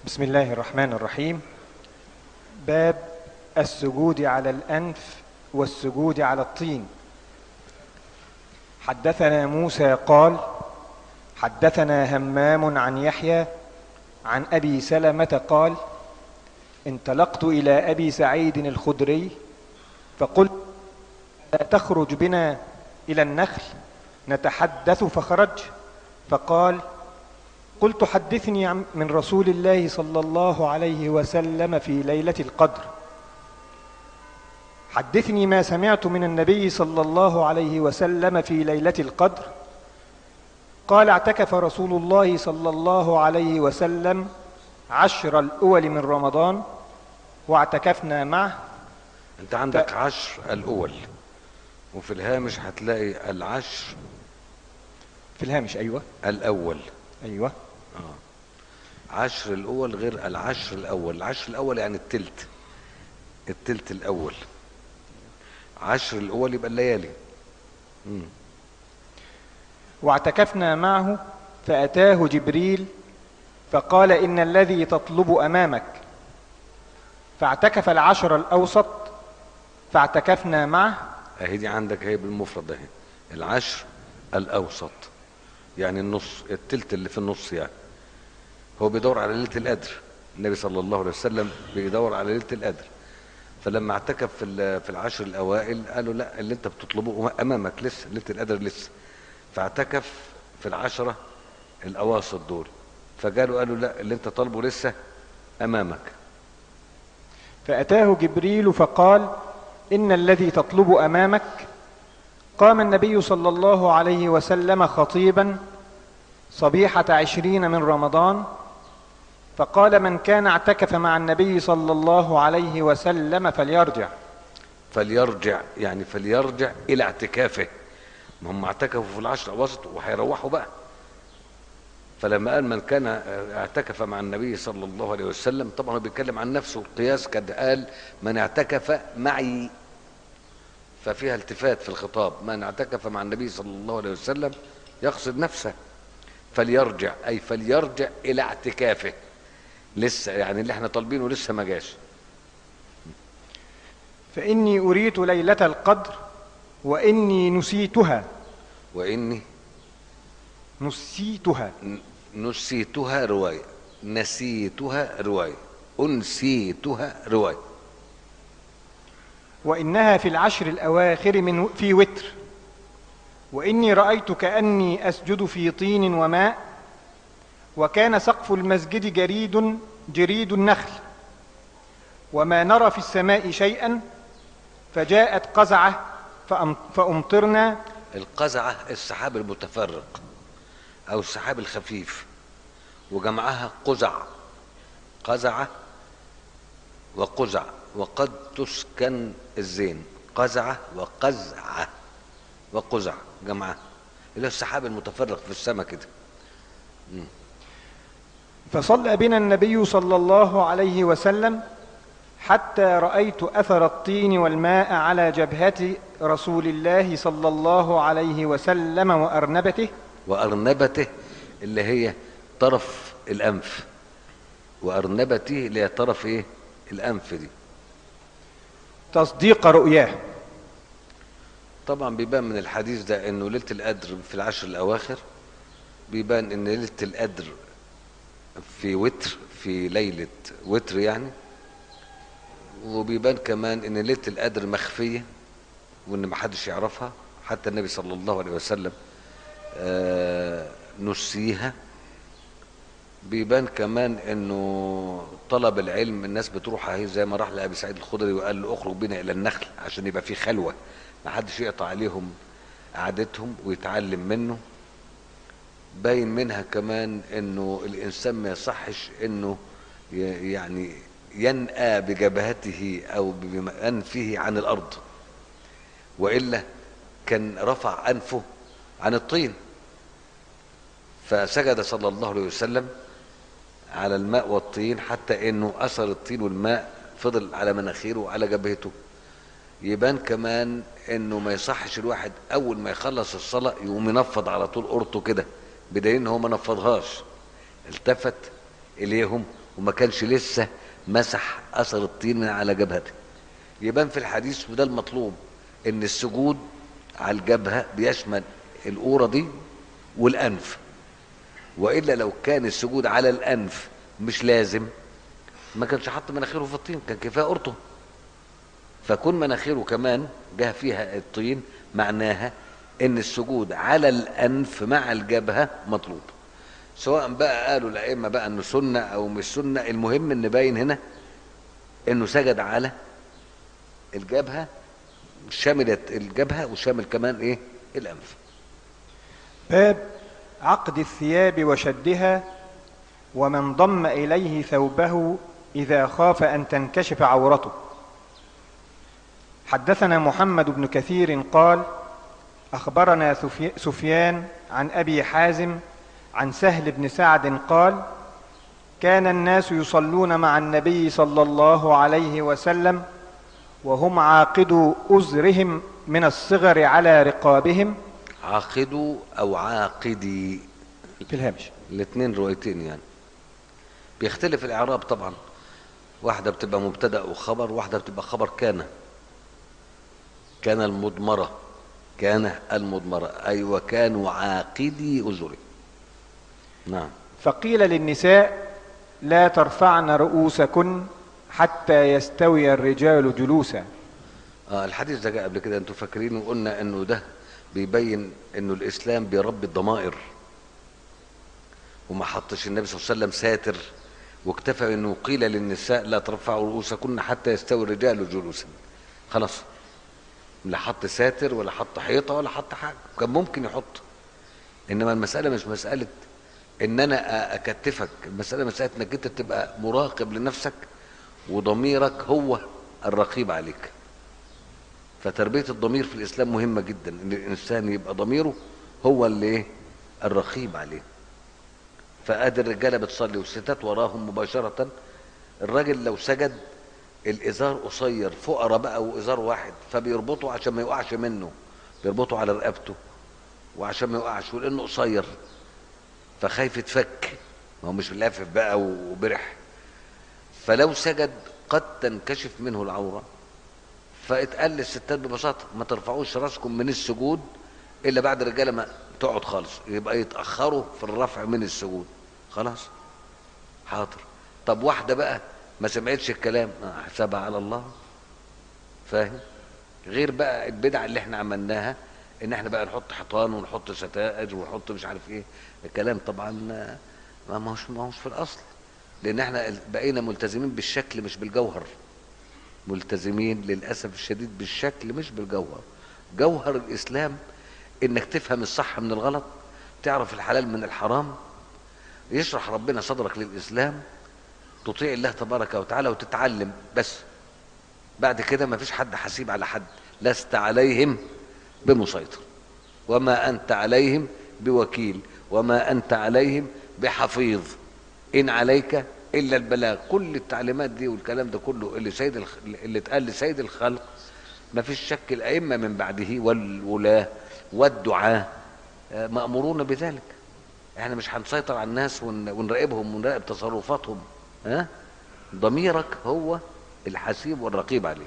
بسم الله الرحمن الرحيم باب السجود على الأنف والسجود على الطين حدثنا موسى قال حدثنا همام عن يحيى عن أبي سلمة قال انطلقت إلى أبي سعيد الخدري فقلت لا تخرج بنا إلى النخل نتحدث فخرج فقال قلت حدثني عن- من رسول الله صلى الله عليه وسلم في ليلة القدر حدثني ما سمعت من النبي صلى الله عليه وسلم في ليلة القدر قال اعتكف رسول الله صلى الله عليه وسلم عشر الأول من رمضان واعتكفنا معه انت عندك عشر الاول وفي الهامش هتلاقي العشر في الهامش أيوة الاول أيوة عشر الاول غير العشر الاول العشر الاول يعني التلت التلت الاول عشر الاول يبقى الليالي مم. واعتكفنا معه فأتاه جبريل فقال إن الذي تطلب أمامك فاعتكف العشر الأوسط فاعتكفنا معه اهي دي عندك اهي بالمفرد اهي العشر الاوسط يعني النص التلت اللي في النص يعني هو بيدور على ليله القدر النبي صلى الله عليه وسلم بيدور على ليله القدر فلما اعتكف في ال- في العشر الاوائل قالوا لا اللي انت بتطلبه امامك لسه ليله القدر لسه فاعتكف في العشره الاواسط دول فقالوا قالوا لا اللي انت طالبه لسه امامك فأتاه جبريل فقال إن الذي تطلب أمامك قام النبي صلى الله عليه وسلم خطيبا صبيحة عشرين من رمضان فقال من كان اعتكف مع النبي صلى الله عليه وسلم فليرجع فليرجع يعني فليرجع الى اعتكافه ما هم اعتكفوا في العشر الاواسط وهيروحوا بقى فلما قال من كان اعتكف مع النبي صلى الله عليه وسلم طبعا هو بيتكلم عن نفسه القياس قد قال من اعتكف معي ففيها التفات في الخطاب من اعتكف مع النبي صلى الله عليه وسلم يقصد نفسه فليرجع اي فليرجع الى اعتكافه لسه يعني اللي احنا طالبينه لسه ما جاش فإني أريت ليلة القدر وإني نسيتها واني نسيتها ن- نسيتها رواية نسيتها رواية أنسيتها رواية وإنها في العشر الأواخر من في وتر وإني رأيت كأني أسجد في طين وماء وكان سقف المسجد جريد جريد النخل وما نرى في السماء شيئا فجاءت قزعة فأم- فأمطرنا القزعة السحاب المتفرق أو السحاب الخفيف وجمعها قزع قزعة وقزع وقد تسكن الزين قزعة وقزعة وقزع جمعها اللي هو السحاب المتفرق في السماء كده فصلى بنا النبي صلى الله عليه وسلم حتى رأيت أثر الطين والماء على جبهة رسول الله صلى الله عليه وسلم وأرنبته وأرنبته اللي هي طرف الأنف وأرنبته اللي هي طرف إيه الأنف دي تصديق رؤياه طبعا بيبان من الحديث ده انه ليله القدر في العشر الاواخر بيبان ان ليله القدر في وتر في ليله وتر يعني وبيبان كمان ان ليله القدر مخفيه وان محدش يعرفها حتى النبي صلى الله عليه وسلم آه، نسيها بيبان كمان انه طلب العلم الناس بتروح اهي زي ما راح لابي سعيد الخدري وقال له اخرج بنا الى النخل عشان يبقى في خلوه ما حدش يقطع عليهم قعدتهم ويتعلم منه باين منها كمان انه الانسان ما يصحش انه ي- يعني ينأى بجبهته او بانفه عن الارض والا كان رفع انفه عن الطين فسجد صلى الله عليه وسلم على الماء والطين حتى انه اثر الطين والماء فضل على مناخيره وعلى جبهته يبان كمان انه ما يصحش الواحد اول ما يخلص الصلاه يقوم ينفض على طول قرطه كده بدليل ان هو ما نفضهاش التفت اليهم وما كانش لسه مسح اثر الطين من على جبهته يبان في الحديث وده المطلوب ان السجود على الجبهه بيشمل القوره دي والانف والا لو كان السجود على الانف مش لازم ما كانش حط مناخيره في الطين كان كفايه قرطه فكون مناخيره كمان جه فيها الطين معناها ان السجود على الانف مع الجبهه مطلوب سواء بقى قالوا الائمه بقى انه سنه او مش سنه المهم ان باين هنا انه سجد على الجبهه شملت الجبهه وشامل كمان ايه الانف باب عقد الثياب وشدها ومن ضم إليه ثوبه إذا خاف أن تنكشف عورته حدثنا محمد بن كثير قال أخبرنا سفي- سفيان عن أبي حازم عن سهل بن سعد قال كان الناس يصلون مع النبي صلى الله عليه وسلم وهم عاقدو أزرهم من الصغر على رقابهم عاقدوا او عاقدي في الهامش الاثنين روايتين يعني بيختلف الاعراب طبعا واحده بتبقى مبتدا وخبر واحده بتبقى خبر كان كان المضمره كان المضمره اي وكانوا عاقدي ازري نعم فقيل للنساء لا ترفعن رؤوسكن حتى يستوي الرجال جلوسا آه الحديث ده جاء قبل كده انتوا فاكرين وقلنا انه ده بيبين انه الاسلام بيربي الضمائر وما حطش النبي صلى الله عليه وسلم ساتر واكتفى انه قيل للنساء لا ترفعوا رؤوسكن حتى يستوي الرجال جلوسا خلاص لا حط ساتر ولا حط حيطه ولا حط حاجه كان ممكن يحط انما المساله مش مساله ان انا أ- اكتفك المساله مساله انك انت تبقى مراقب لنفسك وضميرك هو الرقيب عليك فتربيه الضمير في الاسلام مهمه جدا ان الانسان يبقى ضميره هو اللي ايه الرقيب عليه فادي الرجاله بتصلي والستات وراهم مباشره الراجل لو سجد الازار قصير فقرة بقى وازار واحد فبيربطه عشان ما يقعش منه بيربطه على رقبته وعشان ما يقعش ولانه قصير فخايف يتفك ما هو مش لافف بقى وبرح فلو سجد قد تنكشف منه العوره فاتقال للستات ببساطه ما ترفعوش راسكم من السجود الا بعد الرجاله ما تقعد خالص يبقى يتاخروا في الرفع من السجود خلاص حاضر طب واحده بقى ما سمعتش الكلام آه، حسابها على الله فاهم غير بقى البدع اللي احنا عملناها ان احنا بقى نحط حيطان ونحط ستائر ونحط مش عارف ايه الكلام طبعا آه، ما ما هوش ما هوش في الاصل لان احنا بقينا ملتزمين بالشكل مش بالجوهر ملتزمين للاسف الشديد بالشكل مش بالجوهر جوهر الاسلام انك تفهم الصح من الغلط تعرف الحلال من الحرام يشرح ربنا صدرك للاسلام تطيع الله تبارك وتعالى وتتعلم بس بعد كده ما فيش حد حسيب على حد لست عليهم بمسيطر وما انت عليهم بوكيل وما انت عليهم بحفيظ ان عليك الا البلاغ كل التعليمات دي والكلام ده كله اللي سيد الخ... اللي اتقال لسيد الخلق ما فيش شك الائمه من بعده والولاه والدعاه آه، مامورون بذلك احنا مش هنسيطر على الناس ون... ونراقبهم ونراقب تصرفاتهم ها ضميرك هو الحسيب والرقيب عليه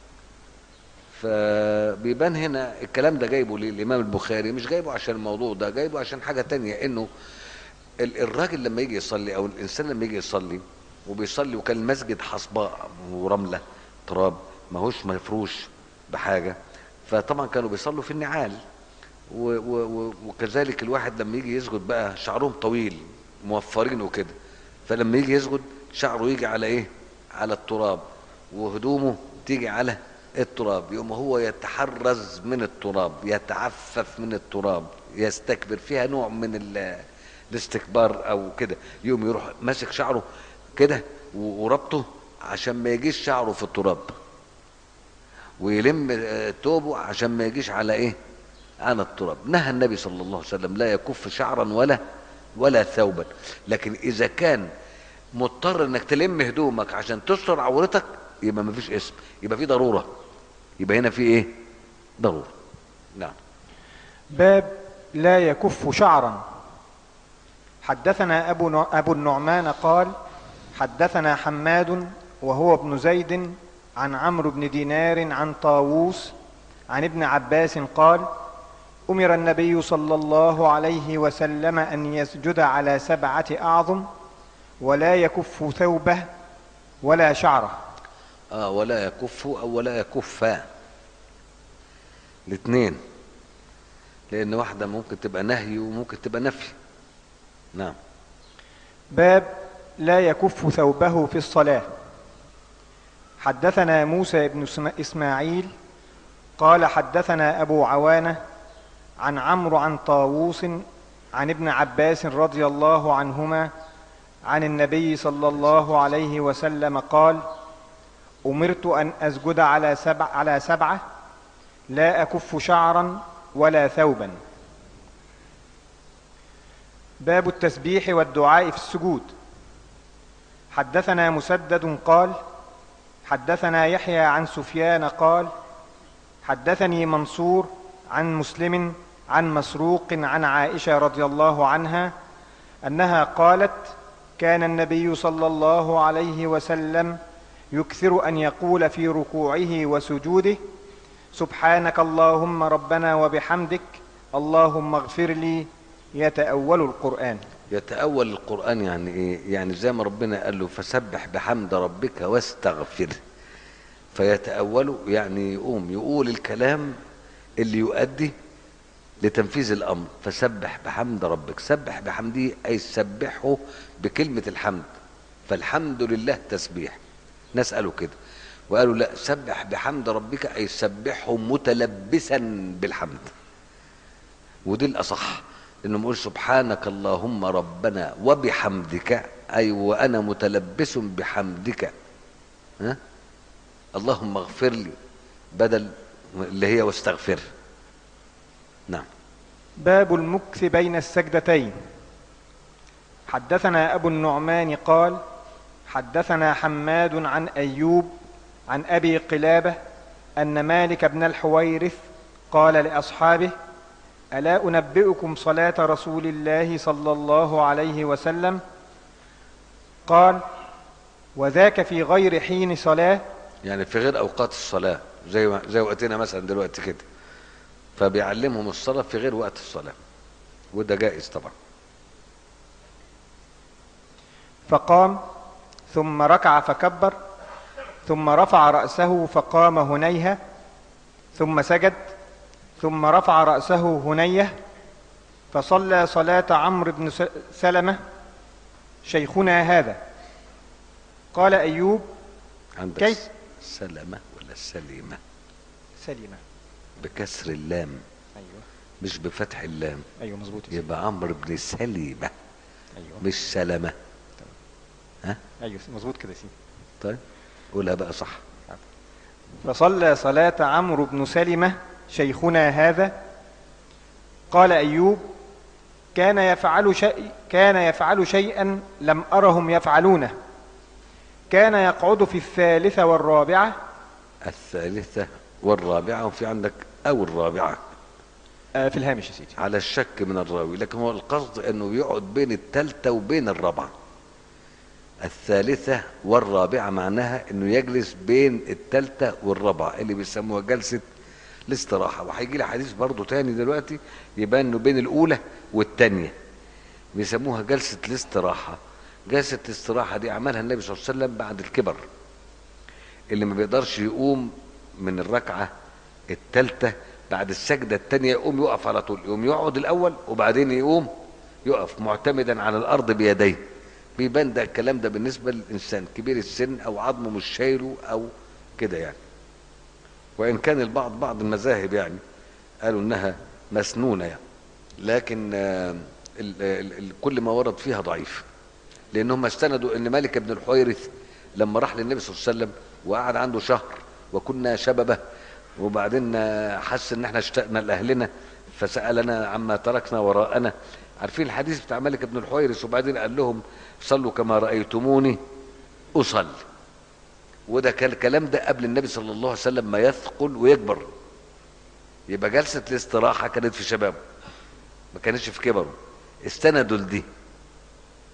فبيبان هنا الكلام ده جايبه ليه الامام البخاري مش جايبه عشان الموضوع ده جايبه عشان حاجه تانية انه ال- الراجل لما يجي يصلي او الانسان لما يجي يصلي وبيصلي وكان المسجد حصباء ورمله تراب ماهوش مفروش بحاجه فطبعا كانوا بيصلوا في النعال و و و وكذلك الواحد لما يجي يسجد بقى شعرهم طويل موفرين وكده فلما يجي يسجد شعره يجي على ايه على التراب وهدومه تيجي على التراب يقوم هو يتحرز من التراب يتعفف من التراب يستكبر فيها نوع من ال- الاستكبار او كده يقوم يروح ماسك شعره كده و- وربطه عشان ما يجيش شعره في التراب ويلم آه، توبه عشان ما يجيش على ايه على التراب نهى النبي صلى الله عليه وسلم لا يكف شعرا ولا ولا ثوبا لكن اذا كان مضطر انك تلم هدومك عشان تستر عورتك يبقى ما فيش اسم يبقى في ضروره يبقى هنا في ايه ضروره نعم باب لا يكف شعرا حدثنا أبو, نع- أبو النعمان قال حدثنا حماد وهو ابن زيد عن عمرو بن دينار عن طاووس عن ابن عباس قال امر النبي صلى الله عليه وسلم ان يسجد على سبعه اعظم ولا يكف ثوبه ولا شعره اه ولا يكف او ولا يكفا الاثنين لان واحده ممكن تبقى نهي وممكن تبقى نفي نعم باب لا يكف ثوبه في الصلاه حدثنا موسى بن اسم- اسماعيل قال حدثنا ابو عوانه عن عمرو عن طاووس عن ابن عباس رضي الله عنهما عن النبي صلى الله عليه وسلم قال امرت ان اسجد على سبع على سبعه لا اكف شعرا ولا ثوبا باب التسبيح والدعاء في السجود حدثنا مسدد قال حدثنا يحيى عن سفيان قال حدثني منصور عن مسلم عن مسروق عن عائشه رضي الله عنها انها قالت كان النبي صلى الله عليه وسلم يكثر ان يقول في ركوعه وسجوده سبحانك اللهم ربنا وبحمدك اللهم اغفر لي يتاول القران يتأول القرآن يعني ايه يعني زي ما ربنا قال له فسبح بحمد ربك واستغفره فيتأوله يعني يقوم يقول الكلام اللي يؤدي لتنفيذ الأمر فسبح بحمد ربك سبح بحمده أي سبحه بكلمة الحمد فالحمد لله تسبيح نسأله كده وقالوا لا سبح بحمد ربك أي سبحه متلبسا بالحمد ودي الأصح إنه نقول سبحانك اللهم ربنا وبحمدك أي وأنا متلبس بحمدك ها اللهم اغفر لي بدل اللي هي واستغفر نعم باب المكث بين السجدتين حدثنا ابو النعمان قال حدثنا حماد عن ايوب عن ابي قلابه ان مالك بن الحويرث قال لاصحابه الا انبئكم صلاه رسول الله صلى الله عليه وسلم قال وذاك في غير حين صلاه يعني في غير أوقات الصلاة زي ما زي وقتنا مثلا دلوقتي كده فبيعلمهم الصلاة في غير وقت الصلاة وده جائز طبعا فقام ثم ركع فكبر ثم رفع راسه فقام هنيهه ثم سجد ثم رفع راسه هنيه فصلى صلاه عمرو بن س- سلمه شيخنا هذا قال ايوب عندك كيف؟ سلمة ولا سليمة سلمه بكسر اللام ايوه مش بفتح اللام ايوه مظبوط يا يبقى عمرو بن سليمة سيدي. ايوه مش سلمة ها ايوه مظبوط كده يا سيدي طيب قولها بقى صح فصلى صلاة عمرو بن سلمة شيخنا هذا قال أيوب كان يفعل شيء كان يفعل شيئا لم أرهم يفعلونه كان يقعد في الثالثة والرابعة الثالثة والرابعة وفي عندك أو الرابعة آه، في الهامش يا سيدي على الشك من الراوي لكن هو القصد انه يقعد بين الثالثة وبين الرابعة الثالثة والرابعة معناها انه يجلس بين الثالثة والرابعة اللي بيسموها جلسة الاستراحة وهيجي لي حديث برضه تاني دلوقتي يبان انه بين الاولى والثانية بيسموها جلسة الاستراحة جلسة الاستراحة دي عملها النبي صلى الله عليه وسلم بعد الكبر اللي ما بيقدرش يقوم من الركعة الثالثة بعد السجدة الثانية يقوم يقف على طول يقوم يقعد الأول وبعدين يقوم يقف معتمدا على الأرض بيديه بيبان ده الكلام ده بالنسبة للإنسان كبير السن أو عظمه مش شايله أو كده يعني وإن كان البعض بعض المذاهب يعني قالوا إنها مسنونة يعني لكن آه، ال- ال- ال- كل ما ورد فيها ضعيف لأنهم استندوا إن مالك بن الحويرث لما راح للنبي صلى الله عليه وسلم وقعد عنده شهر وكنا شببه وبعدين آه، حس ان احنا اشتقنا لاهلنا فسالنا عما تركنا وراءنا عارفين الحديث بتاع مالك بن الحويرث وبعدين قال لهم صلوا كما رايتموني اصلي وده كان الكلام ده قبل النبي صلى الله عليه وسلم ما يثقل ويكبر يبقى جلسه الاستراحه كانت في شبابه ما كانتش في كبره استندوا لدي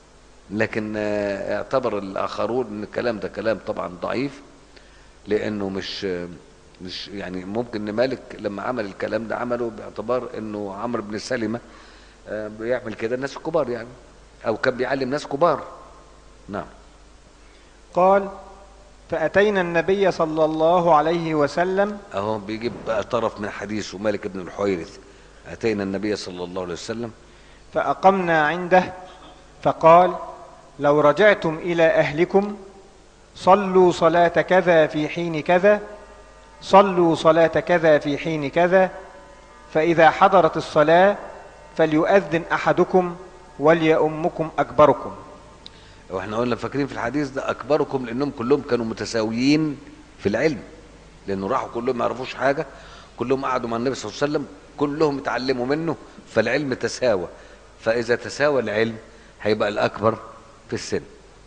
لكن آه، اعتبر الاخرون ان الكلام ده كلام طبعا ضعيف لانه مش مش يعني ممكن ان مالك لما عمل الكلام ده عمله باعتبار انه عمرو بن سلمه آه، بيعمل كده الناس الكبار يعني او كان بيعلم ناس كبار نعم قال فأتينا النبي صلى الله عليه وسلم اهو بيجيب بقى طرف من حديثه مالك بن الحويرث اتينا النبي صلى الله عليه وسلم فأقمنا عنده فقال لو رجعتم إلى أهلكم صلوا صلاة كذا في حين كذا صلوا صلاة كذا في حين كذا فإذا حضرت الصلاة فليؤذن أحدكم وليؤمكم أكبركم واحنا قلنا فاكرين في الحديث ده اكبركم لانهم كلهم كانوا متساويين في العلم لانه راحوا كلهم ما يعرفوش حاجه كلهم قعدوا مع النبي صلى الله عليه وسلم كلهم اتعلموا منه فالعلم تساوى فاذا تساوى العلم هيبقى الاكبر في السن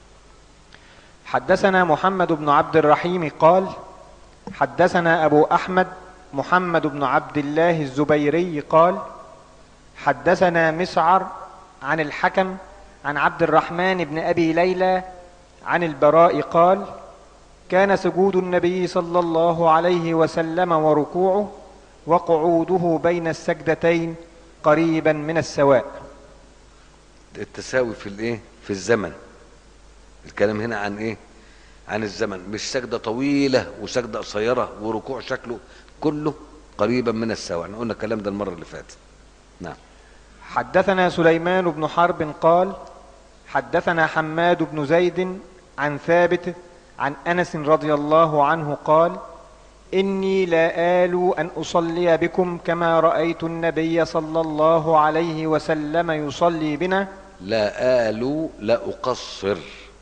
حدثنا محمد بن عبد الرحيم قال حدثنا أبو أحمد محمد بن عبد الله الزبيري قال حدثنا مسعر عن الحكم عن عبد الرحمن بن أبي ليلى عن البراء قال كان سجود النبي صلى الله عليه وسلم وركوعه وقعوده بين السجدتين قريبا من السواء التساوي في الايه في الزمن الكلام هنا عن ايه عن الزمن مش سجده طويله وسجده قصيره وركوع شكله كله قريبا من السواء احنا قلنا الكلام ده المره اللي فاتت نعم حدثنا سليمان بن حرب قال حدثنا حماد بن زيد عن ثابت عن انس رضي الله عنه قال اني لا ال ان اصلي بكم كما رايت النبي صلى الله عليه وسلم يصلي بنا لا آل لا أقصر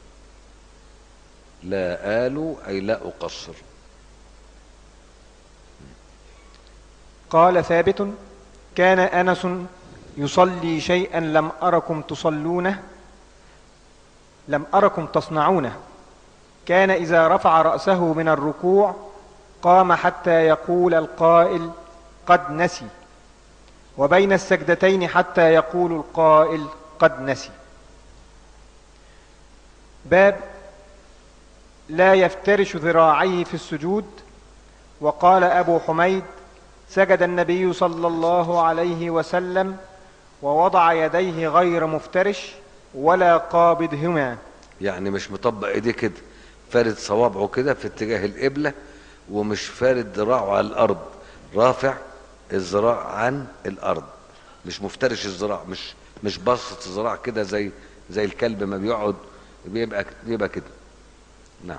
لا آل أي لا أقصر قال ثابت كان انس يصلي شيئا لم اركم تصلونه لم اركم تصنعونه كان اذا رفع راسه من الركوع قام حتى يقول القائل قد نسي وبين السجدتين حتى يقول القائل قد نسي باب لا يفترش ذراعيه في السجود وقال ابو حميد سجد النبي صلى الله عليه وسلم ووضع يديه غير مفترش ولا قابضهما يعني مش مطبق ايديه كده فارد صوابعه كده في اتجاه القبلة ومش فارد ذراعه على الأرض رافع الذراع عن الأرض مش مفترش الذراع مش مش بسط الذراع كده زي زي الكلب ما بيقعد بيبقى بيبقى كده نعم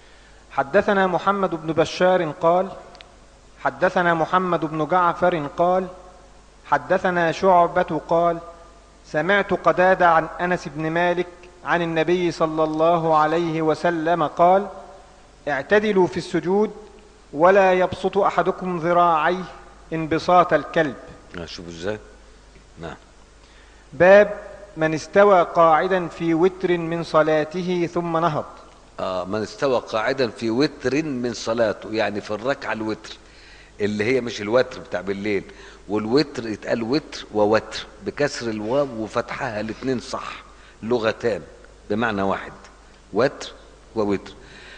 حدثنا محمد بن بشار قال حدثنا محمد بن جعفر قال حدثنا شعبة قال سمعت قدادة عن أنس بن مالك عن النبي صلى الله عليه وسلم قال اعتدلوا في السجود ولا يبسط أحدكم ذراعيه انبساط الكلب شوفوا ازاي نعم باب من استوى قاعدا في وتر من صلاته ثم نهض آه من استوى قاعدا في وتر من صلاته يعني في الركعة الوتر اللي هي مش الوتر بتاع بالليل والوتر يتقال وتر ووتر بكسر الواو وفتحها الاثنين صح لغتان بمعنى واحد وتر ووتر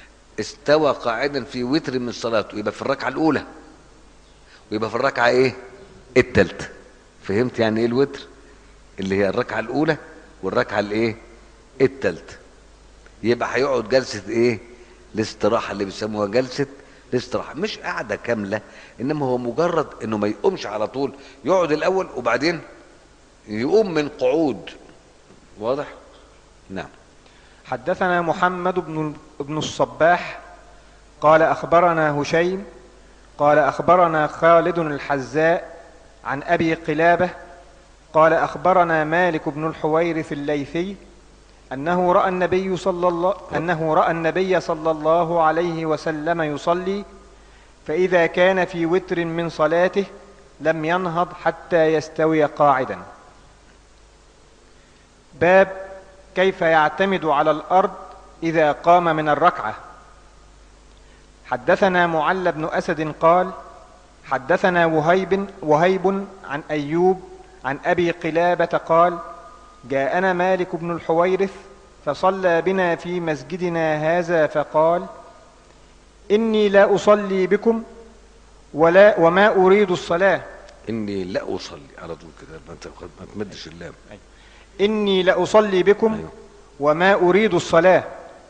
استوى قاعدا في وتر من صلاته يبقى في الركعة الأولى ويبقى في الركعة إيه؟ التالتة فهمت يعني إيه الوتر؟ اللي هي الركعة الأولى والركعة الإيه؟ التالتة يبقى هيقعد جلسة إيه؟ الاستراحة اللي بيسموها جلسة الاستراحة مش قاعدة كاملة إنما هو مجرد إنه ما يقومش على طول يقعد الأول وبعدين يقوم من قعود واضح؟ نعم حدثنا محمد بن بن الصباح قال أخبرنا هشيم قال أخبرنا خالد الحذاء عن أبي قلابة قال أخبرنا مالك بن الحويرث الليثي أنه رأى النبي صلى الله أنه رأى النبي صلى الله عليه وسلم يصلي فإذا كان في وتر من صلاته لم ينهض حتى يستوي قاعدا باب كيف يعتمد على الأرض إذا قام من الركعة حدثنا معل بن أسد قال حدثنا وهيب وهيب عن أيوب عن أبي قلابة قال جاءنا مالك بن الحويرث فصلى بنا في مسجدنا هذا فقال إني لا أصلي بكم ولا وما أريد الصلاة اني لا اصلي على طول كده ما ت- ما تمدش اللام إني لأصلي بكم أيوه. وما أريد الصلاة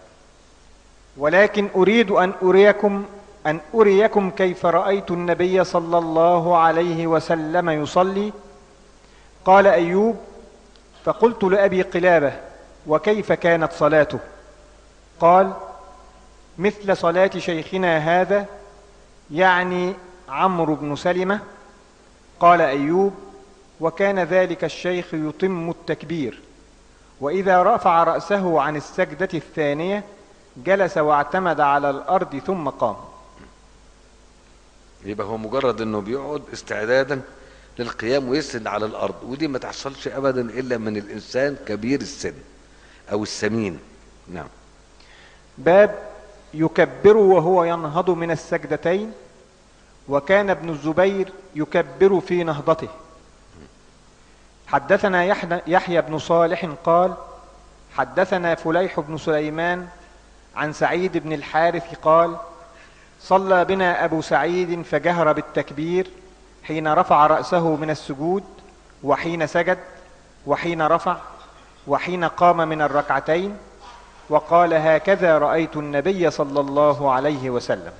ولكن أريد أن أريكم أن أريكم كيف رأيت النبي صلى الله عليه وسلم يصلي قال أيوب فقلت لأبي قلابة وكيف كانت صلاته قال مثل صلاة شيخنا هذا يعني عمرو بن سلمة قال أيوب وكان ذلك الشيخ يتم التكبير وإذا رفع رأسه عن السجدة الثانية جلس واعتمد على الأرض ثم قام يبقى هو مجرد انه بيقعد استعدادا للقيام ويسند على الارض ودي ما تحصلش ابدا الا من الانسان كبير السن او السمين نعم باب يكبر وهو ينهض من السجدتين وكان ابن الزبير يكبر في نهضته حدثنا يحن- يحيى بن صالح قال حدثنا فليح بن سليمان عن سعيد بن الحارث قال صلى بنا أبو سعيد فجهر بالتكبير حين رفع رأسه من السجود وحين سجد وحين رفع وحين قام من الركعتين وقال هكذا رأيت النبي صلى الله عليه وسلم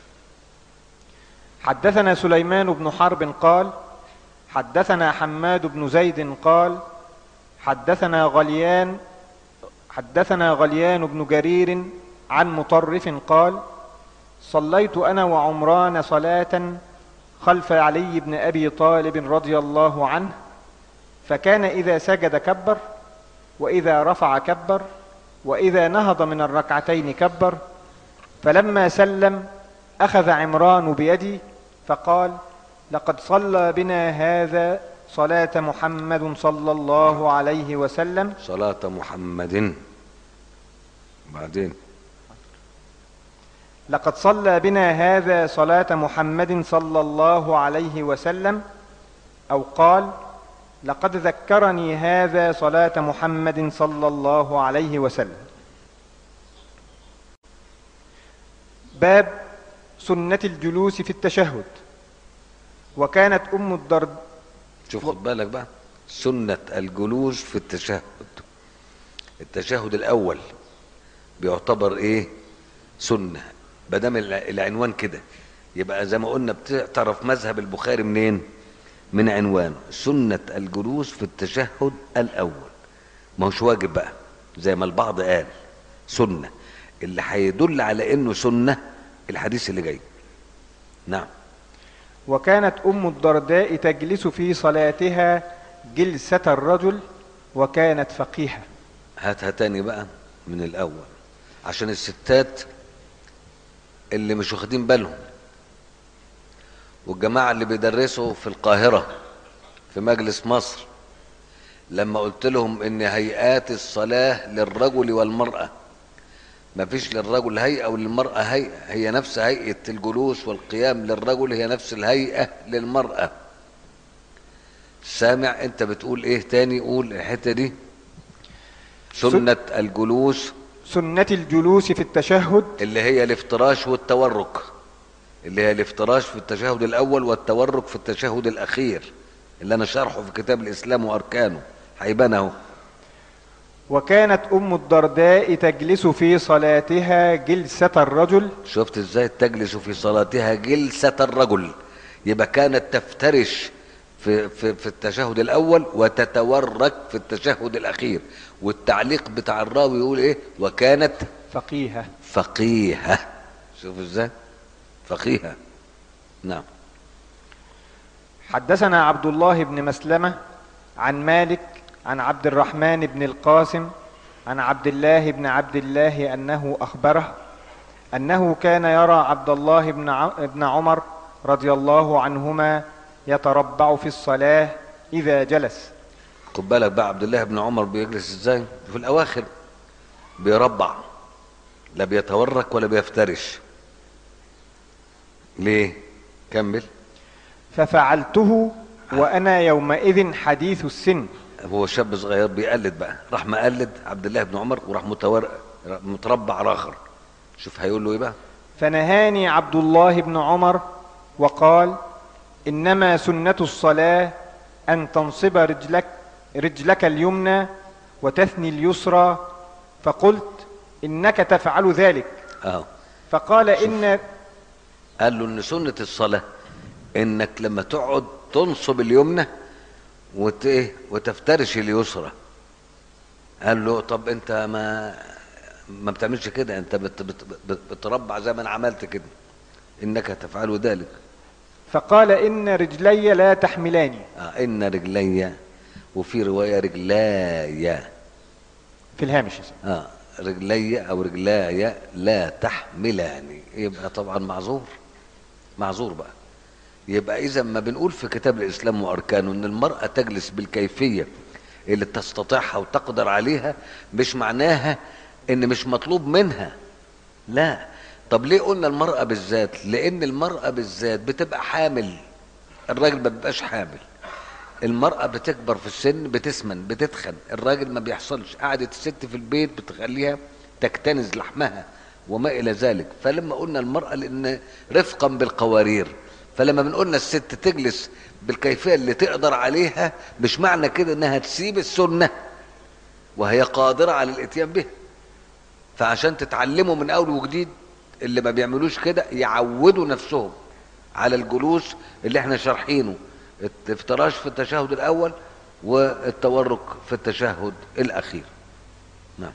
حدثنا سليمان بن حرب قال حدثنا حماد بن زيد قال حدثنا غليان حدثنا غليان بن جرير عن مطرف قال صليت انا وعمران صلاه خلف علي بن ابي طالب رضي الله عنه فكان اذا سجد كبر واذا رفع كبر واذا نهض من الركعتين كبر فلما سلم اخذ عمران بيدي فقال لقد صلى بنا هذا صلاه محمد صلى الله عليه وسلم صلاة محمد بعدين لقد صلى بنا هذا صلاة محمد صلى الله عليه وسلم أو قال لقد ذكرني هذا صلاة محمد صلى الله عليه وسلم باب سنة الجلوس في التشهد وكانت أم الدرد شوف خد بالك بقى سنة الجلوس في التشهد التشهد الأول بيعتبر إيه سنة بدام الع- العنوان كده يبقى زي ما قلنا بتعرف مذهب البخاري منين من عنوانه سنة الجلوس في التشهد الأول ما هوش واجب بقى زي ما البعض قال سنة اللي هيدل على انه سنة الحديث اللي جاي نعم وكانت أم الدرداء تجلس في صلاتها جلسة الرجل وكانت فقيهة هاتها تاني بقى من الاول عشان الستات اللي مش واخدين بالهم والجماعة اللي بيدرسوا في القاهرة في مجلس مصر لما قلت لهم ان هيئات الصلاة للرجل والمرأة ما فيش للرجل هيئة وللمرأة هيئة هي نفس هيئة الجلوس والقيام للرجل هي نفس الهيئة للمرأة سامع انت بتقول ايه تاني قول الحتة دي سنة الجلوس سنة الجلوس في التشهد اللي هي الافتراش والتورك اللي هي الافتراش في التشهد الاول والتورك في التشهد الاخير اللي انا شرحه في كتاب الاسلام واركانه هيبان اهو وكانت أم الدرداء تجلس في صلاتها جلسة الرجل شفت ازاي تجلس في صلاتها جلسة الرجل يبقى كانت تفترش في, في, في التشهد الاول وتتورك في التشهد الاخير والتعليق بتاع الراوي يقول ايه وكانت فقيهة فقيهة شوف ازاي فقيهة نعم حدثنا عبد الله بن مسلمة عن مالك عن عبد الرحمن بن القاسم عن عبد الله بن عبد الله أنه أخبره أنه كان يرى عبد الله بن ع- بن عمر رضي الله عنهما يتربع في الصلاة إذا جلس خد بالك بقى عبد الله بن عمر بيجلس ازاي في الاواخر بيربع لا بيتورك ولا بيفترش ليه كمل ففعلته وأنا يومئذ حديث السن هو شاب صغير بيقلد بقى راح مقلد عبد الله بن عمر وراح متور... متربع على اخر شوف هيقول له ايه بقى فنهاني عبد الله بن عمر وقال انما سنه الصلاه ان تنصب رجلك رجلك اليمنى وتثني اليسرى فقلت انك تفعل ذلك اهو فقال ان قال له ان سنه الصلاه انك لما تقعد تنصب اليمنى وت إيه؟ وتفترش اليسرى قال له طب انت ما ما بتعملش كده انت بت بت بت بتربع زي ما انا عملت كده انك تفعل ذلك فقال ان رجلي لا تحملاني آه ان رجلي وفي روايه رجلاي في الهامش يا سيدي. اه رجلي او رجلاي لا تحملاني يبقى طبعا معذور معذور بقى يبقى اذا ما بنقول في كتاب الاسلام واركانه ان المراه تجلس بالكيفيه اللي تستطيعها وتقدر عليها مش معناها ان مش مطلوب منها لا طب ليه قلنا المراه بالذات لان المراه بالذات بتبقى حامل الراجل ما بيبقاش حامل المرأة بتكبر في السن بتسمن بتتخن الراجل ما بيحصلش قعدة الست في البيت بتخليها تكتنز لحمها وما إلى ذلك فلما قلنا المرأة لأن رفقا بالقوارير فلما بنقولنا الست تجلس بالكيفية اللي تقدر عليها مش معنى كده انها تسيب السنة وهي قادرة على الاتيان بها فعشان تتعلموا من اول وجديد اللي ما بيعملوش كده يعودوا نفسهم على الجلوس اللي احنا شارحينه الافتراش في التشهد الاول والتورك في التشهد الاخير نعم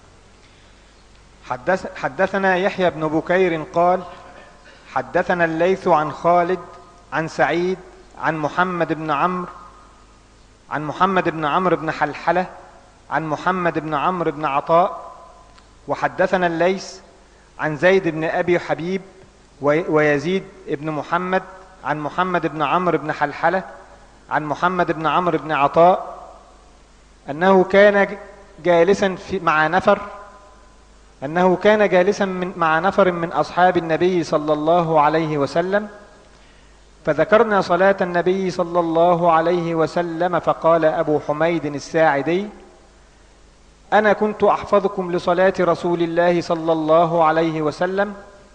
حدث حدثنا يحيى بن بكير قال حدثنا الليث عن خالد عن سعيد عن محمد بن عمرو عن محمد بن عمرو بن حلحلة عن محمد بن عمرو بن عطاء وحدثنا الليث عن زيد بن أبي حبيب وي- ويزيد بن محمد عن محمد بن عمرو بن حلحلة عن محمد بن عمرو بن عطاء أنه كان جالسا في مع نفر أنه كان جالسا من مع نفر من أصحاب النبي صلى الله عليه وسلم فذكرنا صلاة النبي صلى الله عليه وسلم فقال أبو حميد الساعدي أنا كنت أحفظكم لصلاة رسول الله صلى الله عليه وسلم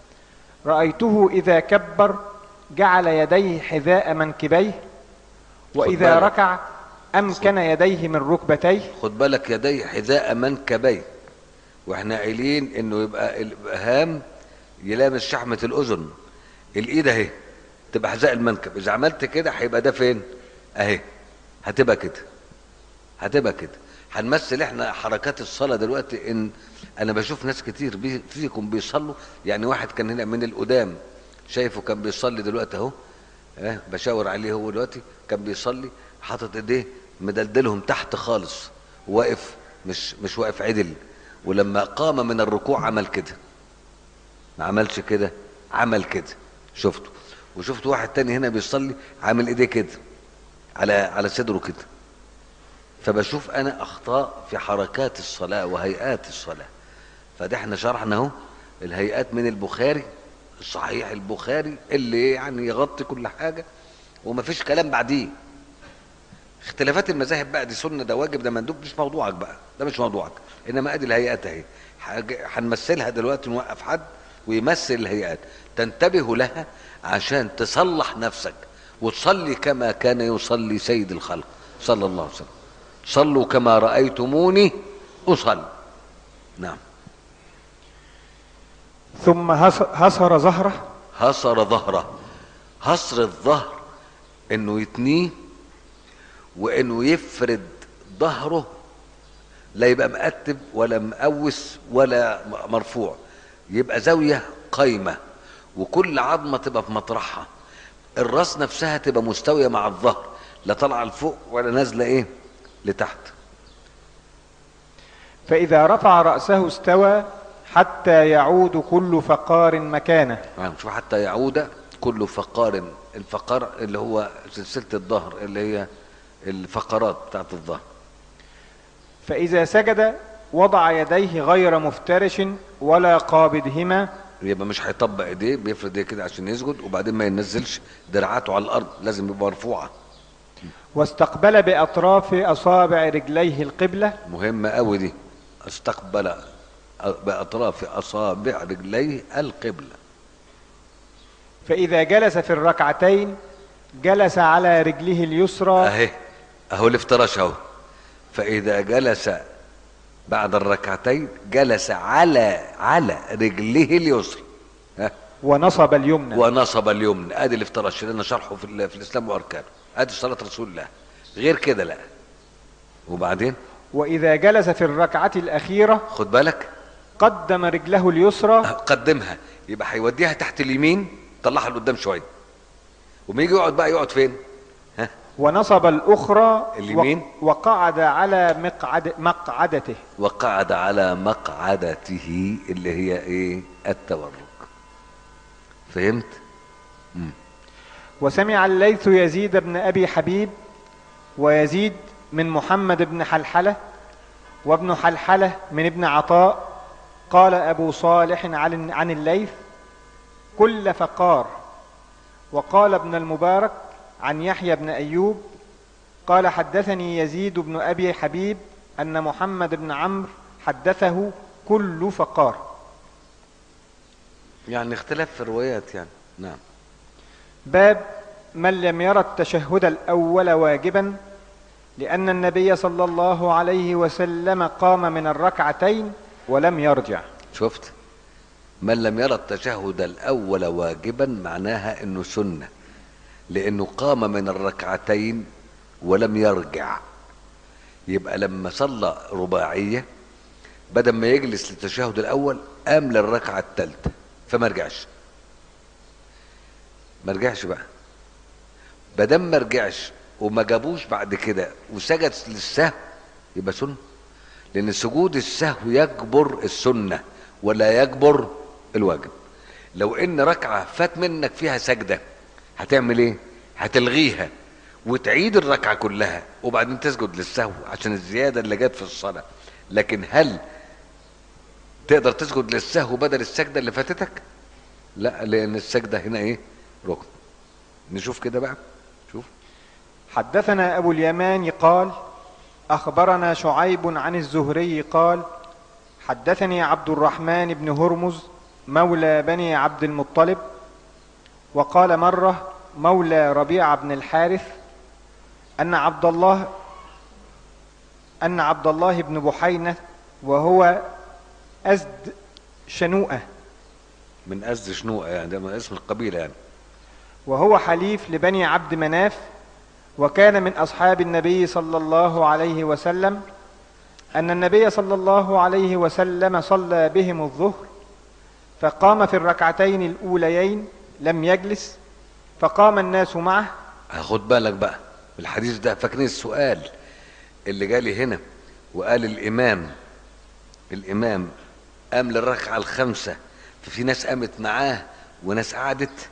رأيته إذا كبر جعل يديه حذاء منكبيه وإذا بالك. ركع أمكن يديه من ركبتيه خد بالك يديه حذاء منكبيه واحنا قايلين انه يبقى الابهام يلامس شحمة الاذن الايد اهي تبقى حذاء المنكب اذا عملت كده هيبقى ده فين اهي هتبقى كده هتبقى كده هنمثل احنا حركات الصلاه دلوقتي ان انا بشوف ناس كتير بي فيكم بيصلوا يعني واحد كان هنا من القدام شايفه كان بيصلي دلوقتي اهو اه بشاور عليه هو دلوقتي كان بيصلي حاطط ايديه مدلدلهم تحت خالص واقف مش مش واقف عدل ولما قام من الركوع عمل كده ما عملش كده عمل كده شفته وشفت واحد تاني هنا بيصلي عامل ايديه كده على على صدره كده فبشوف انا اخطاء في حركات الصلاه وهيئات الصلاه فده احنا شرحنا اهو الهيئات من البخاري الصحيح البخاري اللي يعني يغطي كل حاجه ومفيش كلام بعديه اختلافات المذاهب بقى دي سنه ده واجب ده مندوب مش موضوعك بقى ده مش موضوعك انما ادي الهيئات اهي حاجة- هنمثلها دلوقتي نوقف حد ويمثل الهيئات تنتبهوا لها عشان تصلح نفسك وتصلي كما كان يصلي سيد الخلق صلى الله عليه وسلم صلوا كما رأيتموني أصلي نعم ثم هس- هسر ظهره هصر ظهره هصر الظهر انه يتنيه وانه يفرد ظهره لا يبقى مقتب ولا مقوس ولا م- مرفوع يبقى زاوية قايمة وكل عظمة تبقى في مطرحها الراس نفسها تبقى مستوية مع الظهر لا طالعة لفوق ولا نازلة ايه لتحت فإذا رفع رأسه استوى حتى يعود كل فقار مكانه يعني شوف حتى يعود كل فقار الفقار اللي هو سلسلة الظهر اللي هي الفقرات بتاعت الظهر فإذا سجد وضع يديه غير مفترش ولا قابضهما يبقى مش هيطبق ايديه بيفرد ايديه كده عشان يسجد وبعدين ما ينزلش دراعاته على الارض لازم يبقى مرفوعه واستقبل بأطراف أصابع رجليه القبلة مهمة قوي دي استقبل بأطراف أصابع رجليه القبلة فإذا جلس في الركعتين جلس على رجله اليسرى أهي أهو الافتراش أهو فإذا جلس بعد الركعتين جلس على على رجله اليسرى ها ونصب اليمنى ونصب اليمنى ادي الافتراش اللي انا شرحه في, ال- في الاسلام واركانه ادي صلاه رسول الله غير كده لا وبعدين وإذا جلس في الركعة الأخيرة خد بالك قدم رجله اليسرى قدمها يبقى هيوديها تحت اليمين طلعها لقدام شويه وما يجي يقعد بقى يقعد فين ها ونصب الأخرى اليمين. و- وقعد على مقعد مقعدته وقعد على مقعدته اللي هي ايه التورك فهمت وسمع الليث يزيد بن أبي حبيب ويزيد من محمد بن حلحلة وابن حلحلة من ابن عطاء قال أبو صالح عن عن الليث كل فقار وقال ابن المبارك عن يحيى بن أيوب قال حدثني يزيد بن أبي حبيب أن محمد بن عمرو حدثه كل فقار يعني اختلاف في الروايات يعني نعم باب من لم يرى التشهد الأول واجبا لأن النبي صلى الله عليه وسلم قام من الركعتين ولم يرجع شفت من لم يرى التشهد الاول واجبا معناها انه سنه لانه قام من الركعتين ولم يرجع يبقى لما صلى رباعيه بدل ما يجلس للتشهد الاول قام للركعه الثالثه فما رجعش ما رجعش بقى بدل ما رجعش وما جابوش بعد كده وسجد للسهو يبقى سنه لان سجود السهو يجبر السنه ولا يجبر الواجب لو ان ركعه فات منك فيها سجده هتعمل ايه هتلغيها وتعيد الركعه كلها وبعدين تسجد للسهو عشان الزياده اللي جت في الصلاه لكن هل تقدر تسجد للسهو بدل السجده اللي فاتتك لا لان السجده هنا ايه ركن نشوف كده بقى شوف حدثنا أبو اليمان قال أخبرنا شعيب عن الزهري قال حدثني عبد الرحمن بن هرمز مولى بني عبد المطلب وقال مرة مولى ربيع بن الحارث أن عبد الله أن عبد الله بن بحينة وهو أزد شنوءة من أزد شنوءة يعني ده من اسم القبيلة يعني وهو حليف لبني عبد مناف وكان من أصحاب النبي صلى الله عليه وسلم أن النبي صلى الله عليه وسلم صلى بهم الظهر فقام في الركعتين الأوليين لم يجلس فقام الناس معه هاخد بالك بقى الحديث ده فاكرين السؤال اللي جالي هنا وقال الإمام الإمام قام للركعة الخامسة ففي ناس قامت معاه وناس قعدت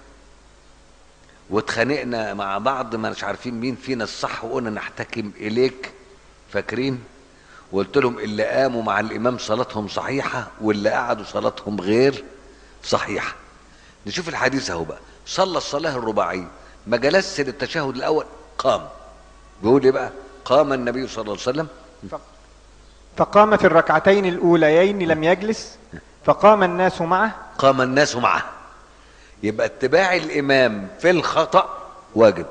واتخانقنا مع بعض ما مش عارفين مين فينا الصح وقلنا نحتكم إليك فاكرين وقلت لهم اللي قاموا مع الإمام صلاتهم صحيحة واللي قعدوا صلاتهم غير صحيحة نشوف الحديث اهو بقى صلى الصلاة الرباعية ما جلس للتشهد الأول قام بيقول ايه بقى قام النبي صلى الله عليه وسلم فقام في الركعتين الأوليين لم يجلس فقام الناس معه قام الناس معه يبقى اتباع الإمام في الخطأ واجب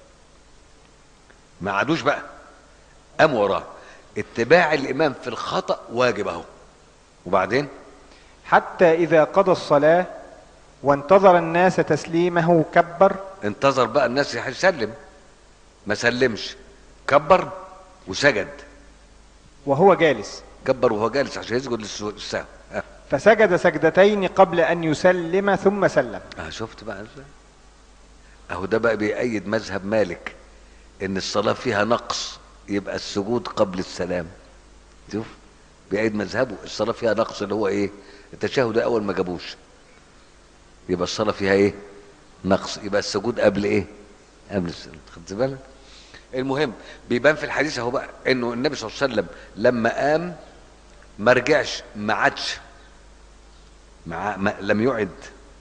ما عادوش بقى قام وراه اتباع الإمام في الخطأ واجب اهو وبعدين حتى إذا قضى الصلاة وانتظر الناس تسليمه كبر انتظر بقى الناس يسلم ما سلمش كبر وسجد وهو جالس كبر وهو جالس عشان يسجد للسهو السهو. ها فسجد سجدتين قبل أن يسلم ثم سلم اه شفت بقى ازاي اهو ده بقى بيأيد مذهب مالك ان الصلاة فيها نقص يبقى السجود قبل السلام شوف بيأيد مذهبه الصلاة فيها نقص اللي هو ايه التشهد اول ما جابوش يبقى الصلاة فيها ايه نقص يبقى السجود قبل ايه قبل السلام خدت بالك المهم بيبان في الحديث اهو بقى انه النبي صلى الله عليه وسلم لما قام ما رجعش ما عادش مع ما لم يعد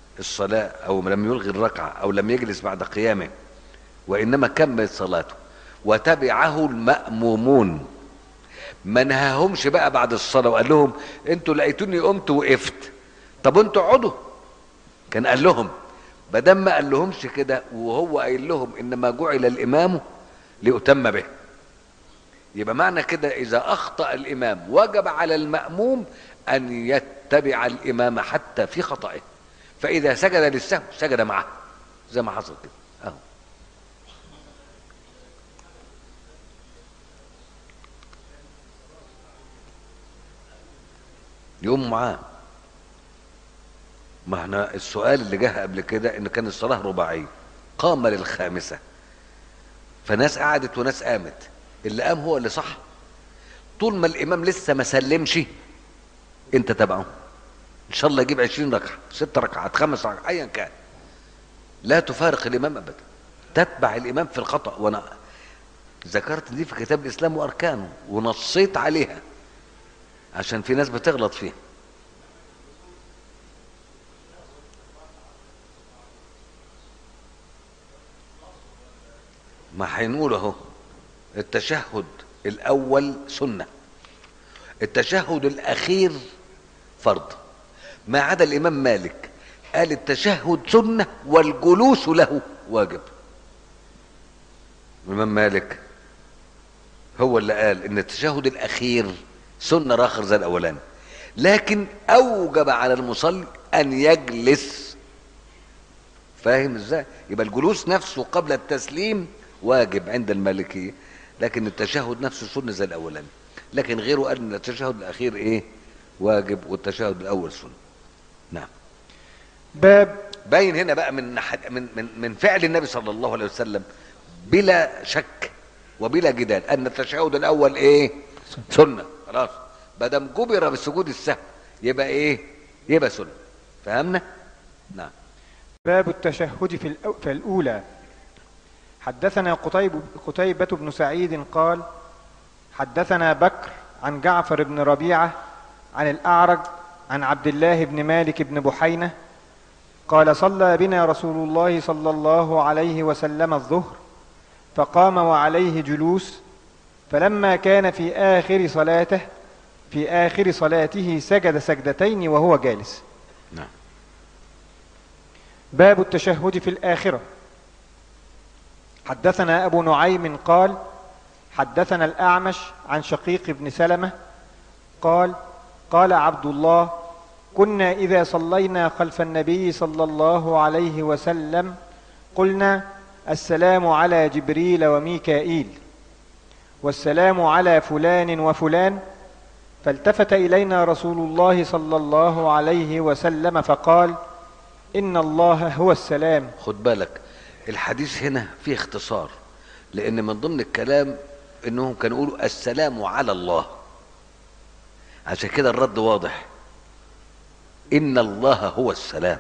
الصلاة أو لم يلغي الركعة أو لم يجلس بعد قيامه وإنما كمل صلاته وتبعه المأمومون ما نهاهمش بقى بعد الصلاة وقال لهم انتوا لقيتوني قمت وقفت طب انتوا اقعدوا كان قال لهم بدل ما قال لهمش كده وهو قايل لهم انما جعل الامام ليؤتم به يبقى معنى كده اذا اخطا الامام وجب على الماموم ان يتبع الامام حتى في خطئه فاذا سجد للسهو سجد معه زي ما حصل كده اهو يقوم معاه ما احنا السؤال اللي جه قبل كده ان كان الصلاه رباعيه قام للخامسه فناس قعدت وناس قامت اللي قام هو اللي صح طول ما الامام لسه ما سلمش انت تبعه ان شاء الله يجيب عشرين ركعه ست ركعات خمس ركعات ايا كان لا تفارق الامام ابدا تتبع الامام في الخطا وانا ذكرت دي في كتاب الاسلام واركانه ونصيت عليها عشان في ناس بتغلط فيها ما هنقول اهو التشهد الاول سنه التشهد الاخير فرض ما عدا الامام مالك قال التشهد سنه والجلوس له واجب الامام مالك هو اللي قال ان التشهد الاخير سنه راخر زي الاولاني لكن اوجب على المصلي ان يجلس فاهم ازاي يبقى الجلوس نفسه قبل التسليم واجب عند المالكيه لكن التشهد نفسه سنه زي الاولاني لكن غيره قال ان التشهد الاخير ايه واجب والتشهد الاول سنه نعم باب باين هنا بقى من نح- من من من فعل النبي صلى الله عليه وسلم بلا شك وبلا جدال ان التشهد الاول ايه سنه خلاص ما دام جبر بالسجود السهو يبقى ايه يبقى سنه فهمنا نعم باب التشهد في, الأو... في الأولى حدثنا قتيب... قتيبة بن سعيد قال حدثنا بكر عن جعفر بن ربيعة عن الأعرج عن عبد الله بن مالك بن بحينة قال صلى بنا رسول الله صلى الله عليه وسلم الظهر فقام وعليه جلوس فلما كان في آخر صلاته في آخر صلاته سجد سجدتين وهو جالس نعم باب التشهد في الآخرة حدثنا أبو نعيم قال حدثنا الأعمش عن شقيق بن سلمة قال قال عبد الله كنا إذا صلينا خلف النبي صلى الله عليه وسلم قلنا السلام على جبريل وميكائيل والسلام على فلان وفلان فالتفت إلينا رسول الله صلى الله عليه وسلم فقال إن الله هو السلام خد بالك الحديث هنا فيه اختصار لان من ضمن الكلام انهم كانوا يقولوا السلام على الله عشان كده الرد واضح ان الله هو السلام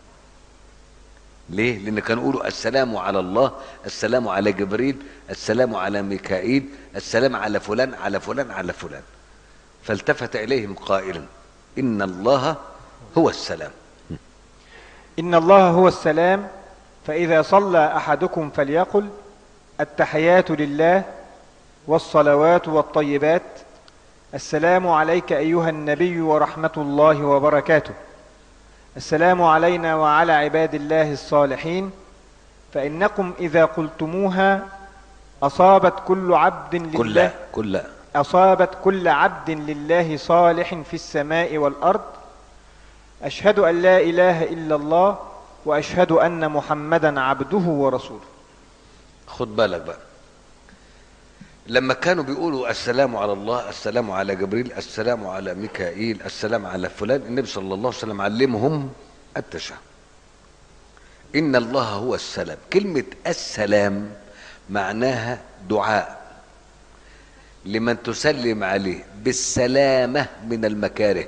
ليه لان كانوا يقولوا السلام على الله السلام على جبريل السلام على ميكائيل السلام على فلان على فلان على فلان فالتفت اليهم قائلا ان الله هو السلام إن الله هو السلام فإذا صلى أحدكم فليقل التحيات لله والصلوات والطيبات السلام عليك أيها النبي ورحمة الله وبركاته السلام علينا وعلى عباد الله الصالحين فإنكم إذا قلتموها أصابت كل عبد لله كل كل أصابت كل عبد لله صالح في السماء والأرض أشهد أن لا إله إلا الله وأشهد أن محمدا عبده ورسوله خد بالك بقى لما كانوا بيقولوا السلام على الله السلام على جبريل السلام على ميكائيل السلام على فلان النبي صلى الله عليه وسلم علمهم التشهد ان الله هو السلام كلمه السلام معناها دعاء لمن تسلم عليه بالسلامه من المكاره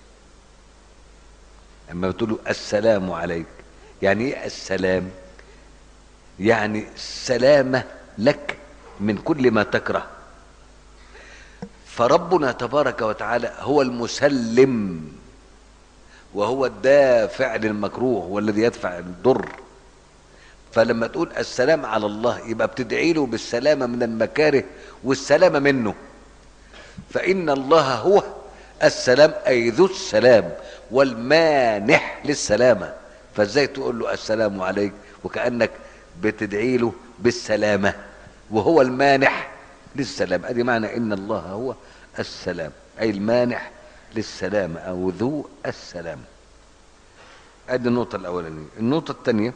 اما بتقول له السلام عليك يعني ايه السلام يعني سلامه لك من كل ما تكره فربنا تبارك وتعالى هو المسلم وهو الدافع للمكروه والذي يدفع الضر فلما تقول السلام على الله يبقى بتدعي له بالسلامة من المكاره والسلامة منه فإن الله هو السلام أي ذو السلام والمانح للسلامة فازاي تقول له السلام عليك وكأنك بتدعي له بالسلامة وهو المانح للسلام ادي معنى ان الله هو السلام اي المانح للسلام او ذو السلام ادي النقطة الاولانية النقطة الثانية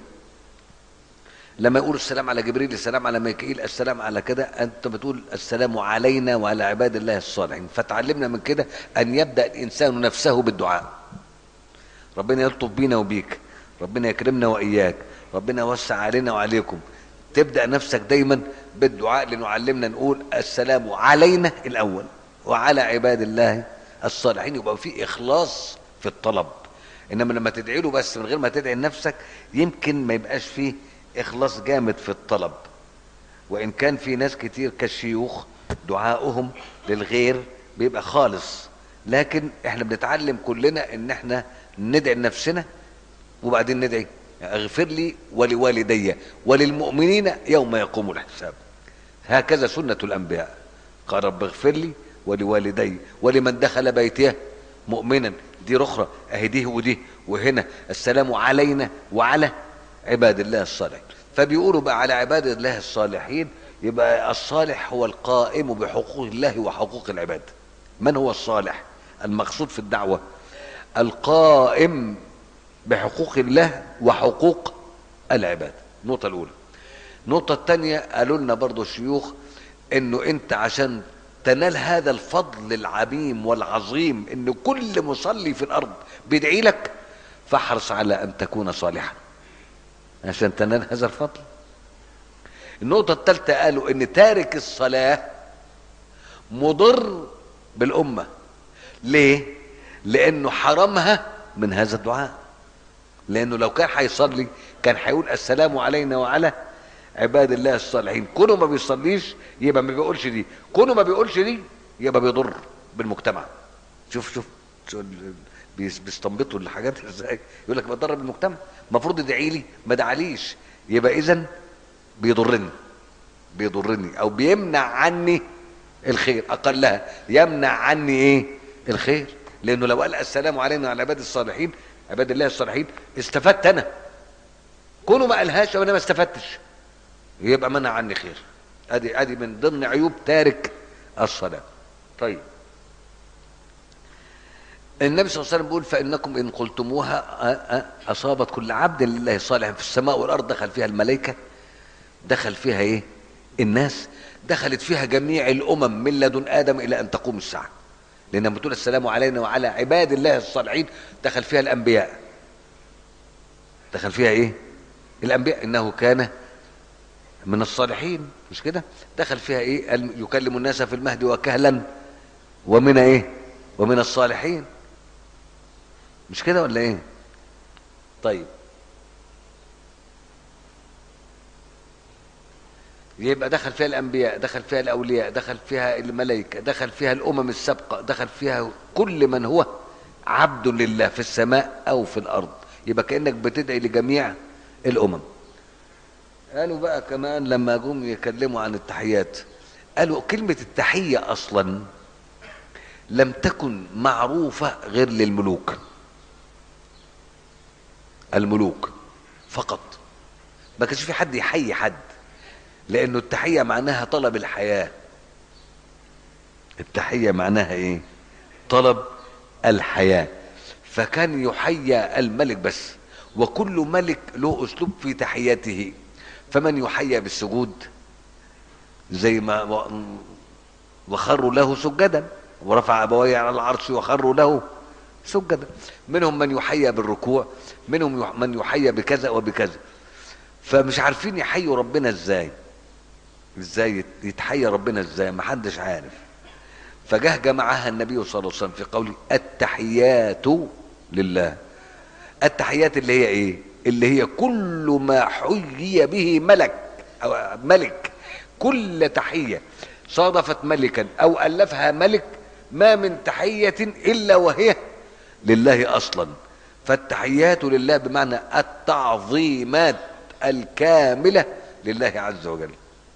لما يقول السلام على جبريل السلام على ميكائيل السلام على كده انت بتقول السلام علينا وعلى عباد الله الصالحين فتعلمنا من كده ان يبدا الانسان نفسه بالدعاء ربنا يلطف بينا وبيك ربنا يكرمنا واياك ربنا يوسع علينا وعليكم تبدا نفسك دايما بالدعاء لنعلمنا نقول السلام علينا الاول وعلى عباد الله الصالحين يبقى في اخلاص في الطلب انما لما تدعي له بس من غير ما تدعي لنفسك يمكن ما يبقاش فيه اخلاص جامد في الطلب وان كان في ناس كتير كالشيوخ دعاؤهم للغير بيبقى خالص لكن احنا بنتعلم كلنا ان احنا ندعي لنفسنا وبعدين ندعي اغفر لي ولوالدي وللمؤمنين يوم يقوم الحساب هكذا سنة الأنبياء قال رب اغفر لي ولوالدي ولمن دخل بيته مؤمنا دي رخرة اهي دي ودي وهنا السلام علينا وعلى عباد الله الصالحين فبيقولوا بقى على عباد الله الصالحين يبقى الصالح هو القائم بحقوق الله وحقوق العباد من هو الصالح المقصود في الدعوة القائم بحقوق الله وحقوق العباد النقطة الأولى النقطة الثانية قالوا لنا برضو الشيوخ انه انت عشان تنال هذا الفضل العميم والعظيم ان كل مصلي في الارض بيدعي لك فاحرص على ان تكون صالحا عشان تنال هذا الفضل النقطة الثالثة قالوا ان تارك الصلاة مضر بالأمة ليه؟ لأنه حرمها من هذا الدعاء لأنه لو كان هيصلي كان هيقول السلام علينا وعلى عباد الله الصالحين كونه ما بيصليش يبقى ما بيقولش دي كونه ما بيقولش دي يبقى بيضر بالمجتمع شوف شوف, شوف بيس- بيستنبطوا الحاجات ازاي يقول لك بضر بالمجتمع المفروض يدعي لي ما دعاليش يبقى اذا بيضرني بيضرني او بيمنع عني الخير اقلها يمنع عني ايه الخير لانه لو قال السلام علينا وعلى عباد الصالحين عباد الله الصالحين استفدت انا كونه ما قالهاش وانا ما استفدتش يبقى منع عني خير ادي ادي من ضمن عيوب تارك الصلاه طيب النبي صلى الله عليه وسلم بيقول فانكم ان قلتموها أ- أ- اصابت كل عبد لله صالح في السماء والارض دخل فيها الملائكه دخل فيها ايه الناس دخلت فيها جميع الامم من لدن ادم الى ان تقوم الساعه لان لما بتقول السلام علينا وعلى عباد الله الصالحين دخل فيها الانبياء دخل فيها ايه الانبياء انه كان من الصالحين مش كده دخل فيها ايه قال يكلم الناس في المهد وكهلا ومن ايه ومن الصالحين مش كده ولا ايه طيب يبقى دخل فيها الانبياء دخل فيها الاولياء دخل فيها الملائكه دخل فيها الامم السابقه دخل فيها كل من هو عبد لله في السماء او في الارض يبقى كانك بتدعي لجميع الامم قالوا بقى كمان لما جم يكلموا عن التحيات قالوا كلمه التحيه اصلا لم تكن معروفه غير للملوك الملوك فقط ما كانش في حد يحيي حد لانه التحيه معناها طلب الحياه التحيه معناها ايه طلب الحياه فكان يحيى الملك بس وكل ملك له اسلوب في تحياته فمن يحيى بالسجود زي ما و- وخروا له سجدا ورفع ابويه على العرش وخروا له سجدا منهم من يحيى بالركوع منهم يح- من يحيى بكذا وبكذا فمش عارفين يحيوا ربنا ازاي ازاي يت- يتحيى ربنا ازاي ما حدش عارف فجه جمعها النبي صلى الله عليه وسلم في قوله التحيات لله التحيات اللي هي ايه اللي هي كل ما حيي به ملك او ملك كل تحيه صادفت ملكا او الفها ملك ما من تحيه الا وهي لله اصلا فالتحيات لله بمعنى التعظيمات الكاملة لله عز وجل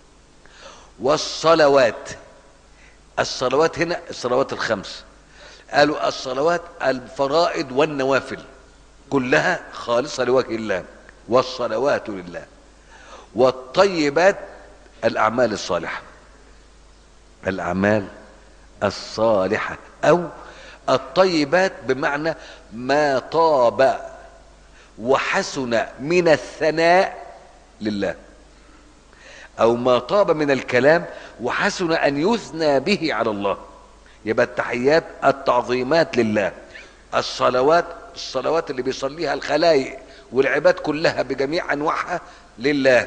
والصلوات الصلوات هنا الصلوات الخمس قالوا الصلوات الفرائض والنوافل كلها خالصة لوجه الله والصلوات لله والطيبات الأعمال الصالحة الأعمال الصالحة أو الطيبات بمعنى ما طاب وحسن من الثناء لله او ما طاب من الكلام وحسن ان يثنى به على الله يبقى التحيات التعظيمات لله الصلوات الصلوات اللي بيصليها الخلائق والعباد كلها بجميع انواعها لله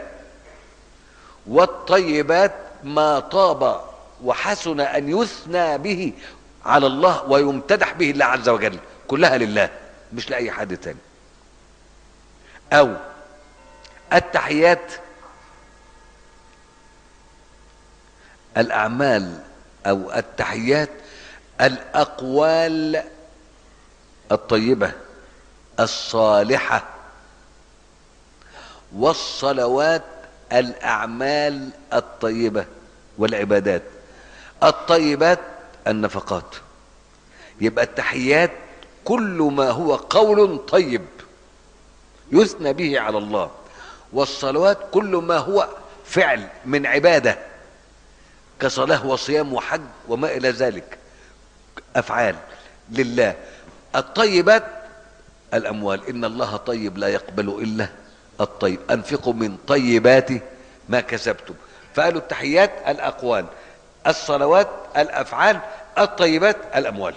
والطيبات ما طاب وحسن ان يثنى به على الله ويمتدح به الله عز وجل كلها لله مش لاي حد تاني او التحيات الاعمال او التحيات الاقوال الطيبه الصالحه والصلوات الاعمال الطيبه والعبادات الطيبات النفقات يبقى التحيات كل ما هو قول طيب يثنى به على الله والصلوات كل ما هو فعل من عباده كصلاه وصيام وحج وما الى ذلك افعال لله الطيبات الاموال ان الله طيب لا يقبل الا الطيب انفقوا من طيبات ما كسبتم فقالوا التحيات الاقوال الصلوات الافعال الطيبات الاموال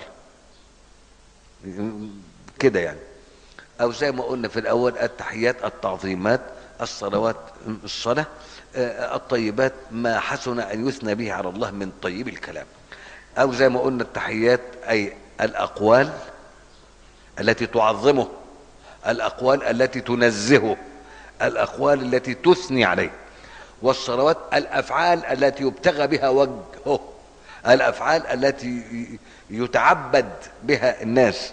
كده يعني او زي ما قلنا في الاول التحيات التعظيمات الصلوات الصلاه آه، الطيبات ما حسن ان يثنى به على الله من طيب الكلام او زي ما قلنا التحيات اي الاقوال التي تعظمه الاقوال التي تنزهه الاقوال التي تثني عليه والصلوات الافعال التي يبتغى بها وجهه الافعال التي يتعبد بها الناس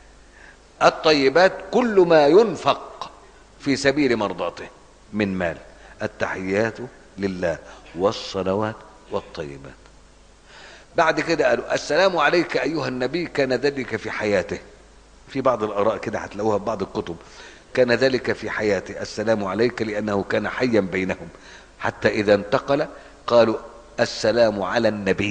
الطيبات كل ما ينفق في سبيل مرضاته من مال التحيات لله والصلوات والطيبات بعد كده قالوا السلام عليك ايها النبي كان ذلك في حياته في بعض الاراء كده هتلاقوها في بعض الكتب كان ذلك في حياته السلام عليك لانه كان حيا بينهم حتى اذا انتقل قالوا السلام على النبي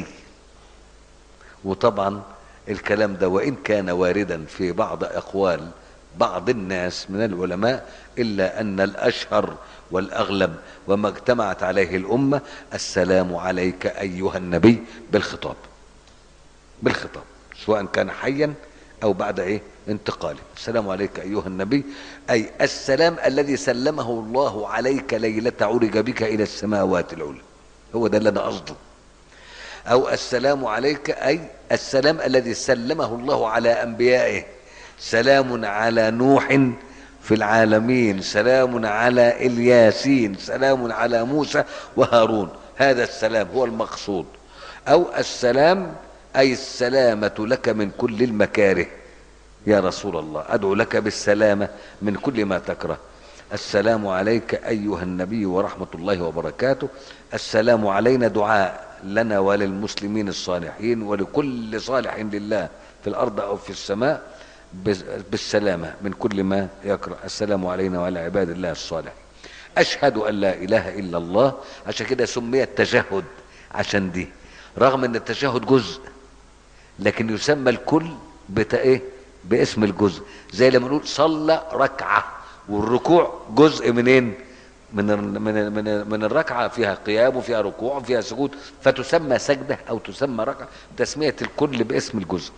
وطبعا الكلام ده وان كان واردا في بعض اقوال بعض الناس من العلماء الا ان الاشهر والاغلب وما اجتمعت عليه الامه السلام عليك ايها النبي بالخطاب بالخطاب سواء كان حيا او بعد ايه انتقاله السلام عليك ايها النبي اي السلام الذي سلمه الله عليك ليله عرج بك الى السماوات العلى هو ده اللي انا قصده او السلام عليك اي السلام الذي سلمه الله على انبيائه سلام على نوح في العالمين سلام على الياسين سلام على موسى وهارون هذا السلام هو المقصود او السلام اي السلامه لك من كل المكاره يا رسول الله ادعو لك بالسلامه من كل ما تكره السلام عليك ايها النبي ورحمه الله وبركاته السلام علينا دعاء لنا وللمسلمين الصالحين ولكل صالح لله في الارض او في السماء بالسلامه من كل ما يكره السلام علينا وعلى عباد الله الصالح اشهد ان لا اله الا الله عشان كده سمي التشهد عشان دي رغم ان التشهد جزء لكن يسمى الكل بتا ايه باسم الجزء زي لما نقول صلى ركعه والركوع جزء منين من ال- من ال- من ال- من الركعه فيها قيام وفيها ركوع وفيها سجود فتسمى سجده او تسمى ركعه تسميه الكل باسم الجزء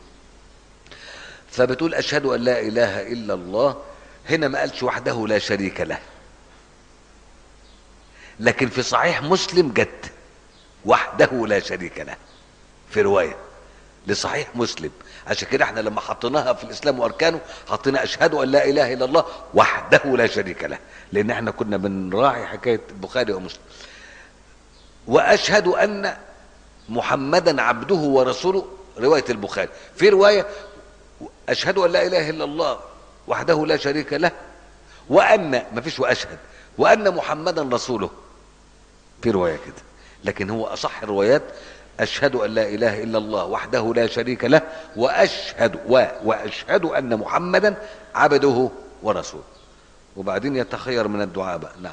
فبتقول اشهد ان لا اله الا الله هنا ما قالش وحده لا شريك له لكن في صحيح مسلم جت وحده لا شريك له في روايه لصحيح مسلم عشان كده احنا لما حطيناها في الاسلام واركانه حطينا اشهد ان لا اله الا الله وحده لا شريك له لان احنا كنا بنراعي حكايه البخاري ومسلم واشهد ان محمدا عبده ورسوله روايه البخاري في روايه اشهد ان لا اله الا الله وحده لا شريك له وان ما فيش واشهد وأن محمدا رسوله في رواية كده لكن هو أصح الروايات أشهد أن لا إله إلا الله وحده لا شريك له وأشهد و وأشهد أن محمدا عبده ورسوله وبعدين يتخير من الدعاء بقى نعم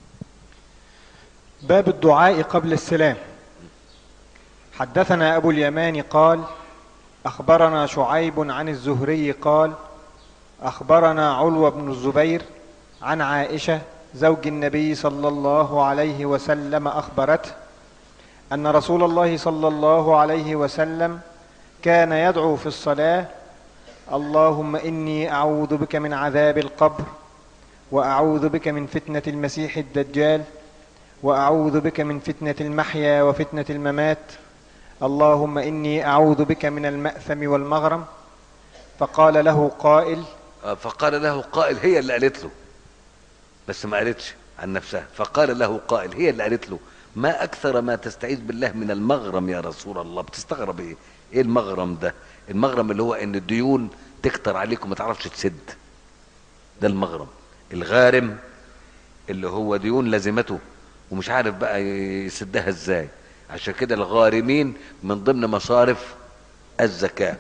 باب الدعاء قبل السلام حدثنا أبو اليمان قال أخبرنا شعيب عن الزهري قال أخبرنا علوة بن الزبير عن عائشة زوج النبي صلى الله عليه وسلم أخبرته أن رسول الله صلى الله عليه وسلم كان يدعو في الصلاة اللهم إني أعوذ بك من عذاب القبر وأعوذ بك من فتنة المسيح الدجال وأعوذ بك من فتنة المحيا وفتنة الممات اللهم إني أعوذ بك من المأثم والمغرم فقال له قائل آه، فقال له قائل هي اللي قالت له بس ما قالتش عن نفسها فقال له قائل هي اللي قالت له ما أكثر ما تستعيذ بالله من المغرم يا رسول الله بتستغرب إيه إيه المغرم ده المغرم اللي هو إن الديون تكتر عليك وما تعرفش تسد ده المغرم الغارم اللي هو ديون لازمته ومش عارف بقى يسدها ازاي عشان كده الغارمين من ضمن مصارف الزكاة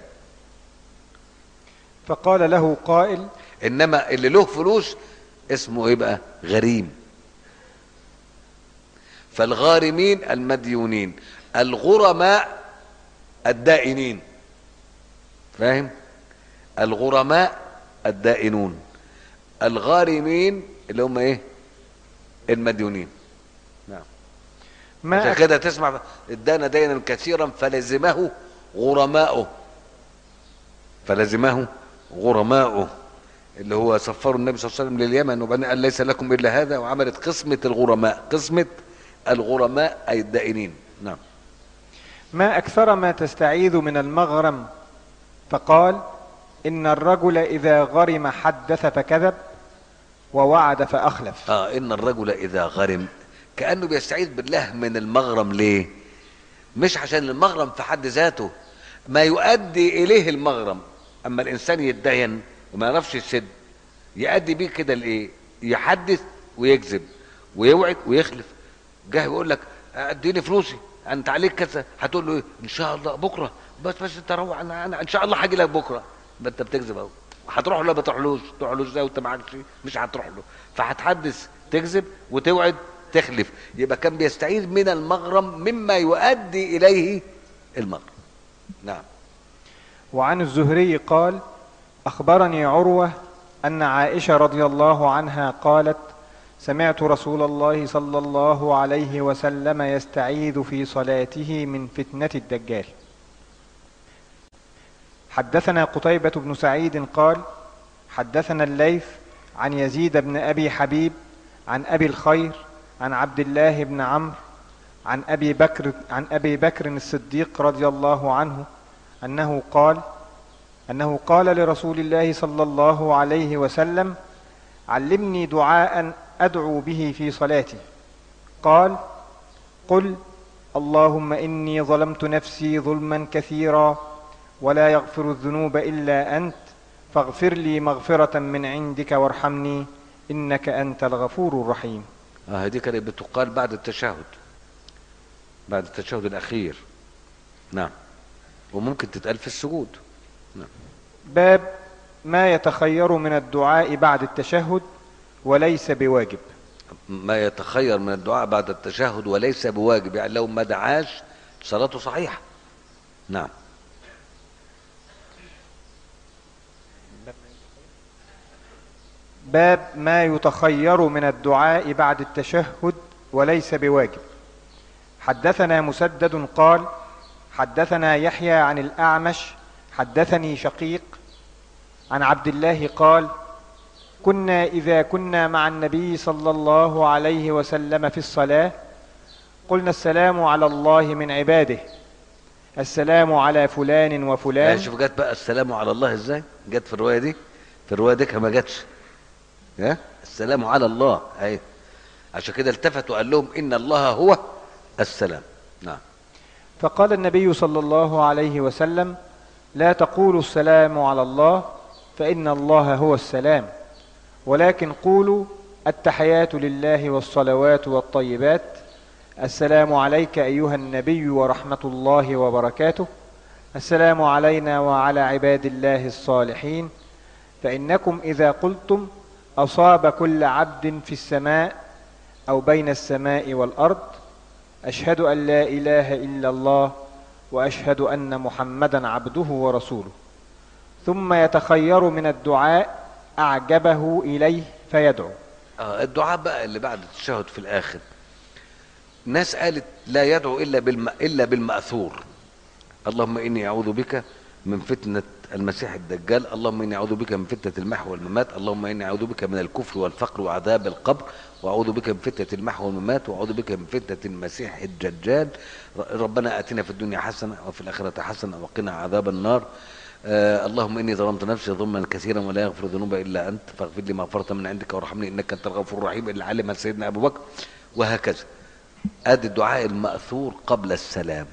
فقال له قائل انما اللي له فلوس اسمه ايه بقى غريم فالغارمين المديونين الغرماء الدائنين فاهم الغرماء الدائنون الغارمين اللي هم ايه المديونين نعم ما عشان أك... كده تسمع ادانا دينا كثيرا فلزمه غرماؤه فلزمه غرماؤه اللي هو سفروا النبي صلى الله عليه وسلم لليمن وبعدين قال ليس لكم الا هذا وعملت قسمه الغرماء قسمه الغرماء اي الدائنين نعم ما أكثر ما تستعيذ من المغرم فقال إن الرجل إذا غرم حدث فكذب ووعد فأخلف اه ان الرجل اذا غرم كانه بيستعيذ بالله من المغرم ليه مش عشان المغرم في حد ذاته ما يؤدي اليه المغرم اما الانسان يتدين وما يعرفش يسد يؤدي بيه كده لايه يحدث ويكذب ويوعد ويخلف جه يقول لك اديني فلوسي انت عليك كذا هتقول له ايه ان شاء الله بكره بس بس انت روح انا, أنا ان شاء الله هاجي لك بكره ما انت بتكذب اهو هتروح له ما تروحلوش تروح له ازاي وانت معكش مش هتروح له فهتحدث تكذب وتوعد تخلف يبقى كان بيستعيذ من المغرم مما يؤدي اليه المغرم نعم وعن الزهري قال أخبرني عروة أن عائشة رضي الله عنها قالت سمعت رسول الله صلى الله عليه وسلم يستعيذ في صلاته من فتنة الدجال حدثنا قتيبة بن سعيد قال حدثنا الليث عن يزيد بن أبي حبيب عن أبي الخير عن عبد الله بن عمرو عن أبي بكر عن أبي بكر الصديق رضي الله عنه أنه قال أنه قال لرسول الله صلى الله عليه وسلم علمني دعاء أدعو به في صلاتي قال قل اللهم إني ظلمت نفسي ظلما كثيرا ولا يغفر الذنوب إلا أنت فاغفر لي مغفرة من عندك وارحمني إنك أنت الغفور الرحيم اه دي كانت بتقال بعد التشهد بعد التشهد الاخير نعم وممكن تتقال في السجود نعم باب ما يتخير من الدعاء بعد التشهد وليس بواجب ما يتخير من الدعاء بعد التشهد وليس بواجب يعني لو ما دعاش صلاته صحيحه نعم باب ما يتخير من الدعاء بعد التشهد وليس بواجب حدثنا مسدد قال حدثنا يحيى عن الأعمش حدثني شقيق عن عبد الله قال كنا إذا كنا مع النبي صلى الله عليه وسلم في الصلاة قلنا السلام على الله من عباده السلام على فلان يعني وفلان شوف جت بقى السلام على الله ازاي جت في الروايه دي في الروايه دي ما جاتش ها السلام على الله اهي عشان كده التفتوا قال لهم ان الله هو السلام نعم فقال النبي صلى الله عليه وسلم لا تقولوا السلام على الله فإن الله هو السلام ولكن قولوا التحيات لله والصلوات والطيبات السلام عليك أيها النبي ورحمة الله وبركاته السلام علينا وعلى عباد الله الصالحين فإنكم إذا قلتم أصاب كل عبد في السماء أو بين السماء والأرض أشهد أن لا إله إلا الله وأشهد أن محمدا عبده ورسوله ثم يتخير من الدعاء أعجبه إليه فيدعو آه الدعاء بقى اللي بعد التشهد في الاخر ناس قالت لا يدعو الا بالم... الا بالماثور اللهم اني اعوذ بك من فتنه المسيح الدجال اللهم اني اعوذ بك من فتنه المحو والممات اللهم اني اعوذ بك من الكفر والفقر وعذاب القبر واعوذ بك من فتنه المحو والممات واعوذ بك من فتنه المسيح الدجال ر- ربنا اتنا في الدنيا حسنه وفي الاخره حسنه وقنا عذاب النار آه اللهم اني ظلمت نفسي ظلما كثيرا ولا يغفر الذنوب الا انت فاغفر لي مغفره من عندك وارحمني انك انت الغفور الرحيم اللي علمها سيدنا ابو بكر وهكذا ادي الدعاء الماثور قبل السلام